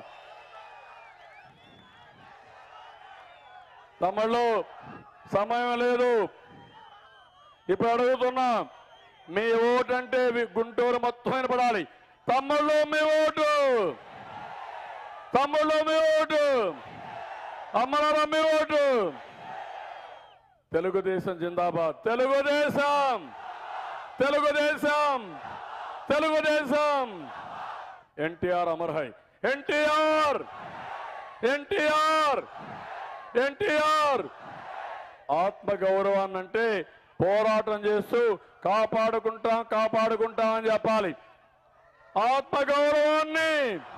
తమిళ్ళు సమయం లేదు ఇప్పుడు అడుగుతున్నా మీ ఓటు అంటే వి- గుంటూరు మొత్తం వినపడాలి తమ్ముళ్ళు మీ ఓటు తమ్ముళ్ళు మీ ఓటు అమ్మలారా మీ ఓటు తెలుగుదేశం జిందాబాద్ తెలుగుదేశం తెలుగుదేశం తెలుగుదేశం ఎన్టీఆర్ అమర్ హై ఎన్టీఆర్ ఎన్టీఆర్ ఎన్టీఆర్ ఆత్మ గౌరవాన్ని అంటే పోరాటం చేస్తూ కాపాడుకుంటాం కాపాడుకుంటాం అని చెప్పాలి ఆత్మ గౌరవాన్ని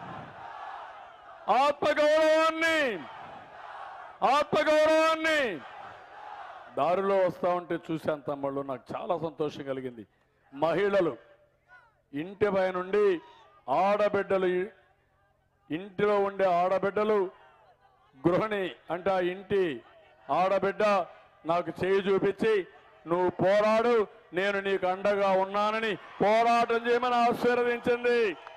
ఆత్మ గౌరవాన్ని ఆత్మ గౌరవాన్ని దారిలో వస్తా ఉంటే చూశాను తమ్ముళ్ళు నాకు చాలా సంతోషం కలిగింది మహిళలు ఇంటి పై నుండి ఆడబిడ్డలు ఇంటిలో ఉండే ఆడబిడ్డలు గృహిణి అంటే ఆ ఇంటి ఆడబిడ్డ నాకు చేయి చూపించి నువ్వు పోరాడు నేను నీకు అండగా ఉన్నానని పోరాటం చేయమని ఆశీర్వదించింది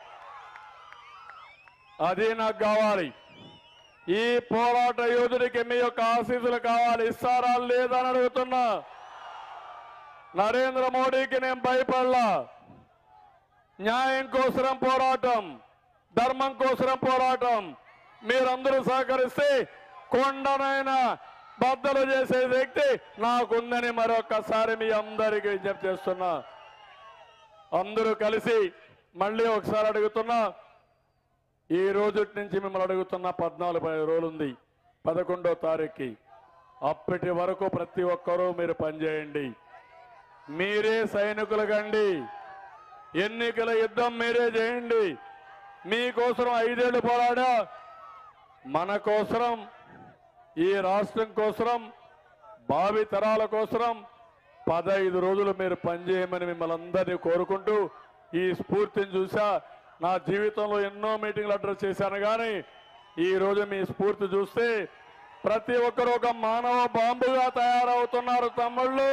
అది నాకు కావాలి ఈ పోరాట యోధుడికి మీ యొక్క ఆశీస్సులు కావాలి ఇస్తారా లేదా అని అడుగుతున్నా నరేంద్ర మోడీకి నేను భయపడలా న్యాయం కోసరం పోరాటం ధర్మం కోసరం పోరాటం మీరందరూ సహకరిస్తే కొండనైనా బద్దలు చేసే వ్యక్తి నాకుందని మరొకసారి మీ అందరికీ విజ్ఞప్తి చేస్తున్నా అందరూ కలిసి మళ్ళీ ఒకసారి అడుగుతున్నా ఈ రోజు నుంచి మిమ్మల్ని అడుగుతున్న పద్నాలుగు పది రోజులు ఉంది పదకొండో తారీఖుకి అప్పటి వరకు ప్రతి ఒక్కరూ మీరు పనిచేయండి మీరే సైనికులు కండి ఎన్నికల యుద్ధం మీరే చేయండి మీకోసం ఐదేళ్లు పోరాడా మన కోసరం ఈ రాష్ట్రం కోసరం భావి తరాల కోసరం పదహైదు రోజులు మీరు పనిచేయమని మిమ్మల్ని అందరినీ కోరుకుంటూ ఈ స్ఫూర్తిని చూసా నా జీవితంలో ఎన్నో మీటింగ్లు అడ్రస్ చేశాను కానీ ఈ రోజు మీ స్ఫూర్తి చూస్తే ప్రతి ఒక్కరు ఒక మానవ బాంబుగా తయారవుతున్నారు తమ్ముళ్ళు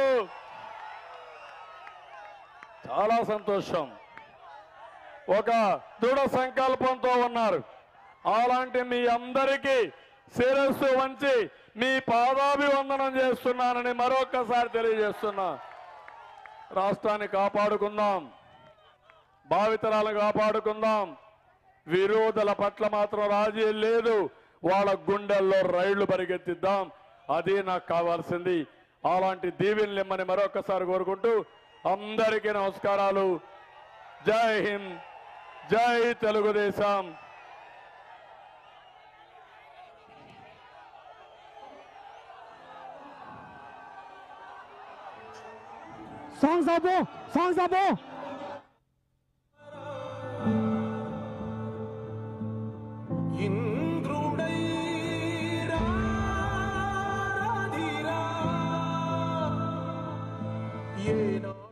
చాలా సంతోషం ఒక దృఢ సంకల్పంతో ఉన్నారు అలాంటి మీ అందరికీ శిరస్సు వంచి మీ పాదాభివందనం చేస్తున్నానని మరొక్కసారి తెలియజేస్తున్నా రాష్ట్రాన్ని కాపాడుకుందాం భావితరాలను కాపాడుకుందాం విరోధుల పట్ల మాత్రం రాజీ లేదు వాళ్ళ గుండెల్లో రైళ్లు పరిగెత్తిద్దాం అది నాకు కావాల్సింది అలాంటి దీవెనలు ఇమ్మని మరొకసారి కోరుకుంటూ అందరికీ నమస్కారాలు జై హింద్ జై తెలుగుదేశం సాంగ్స్ ఆపు సాంగ్స్ ఆపు ఇంద్రుడై ఏనా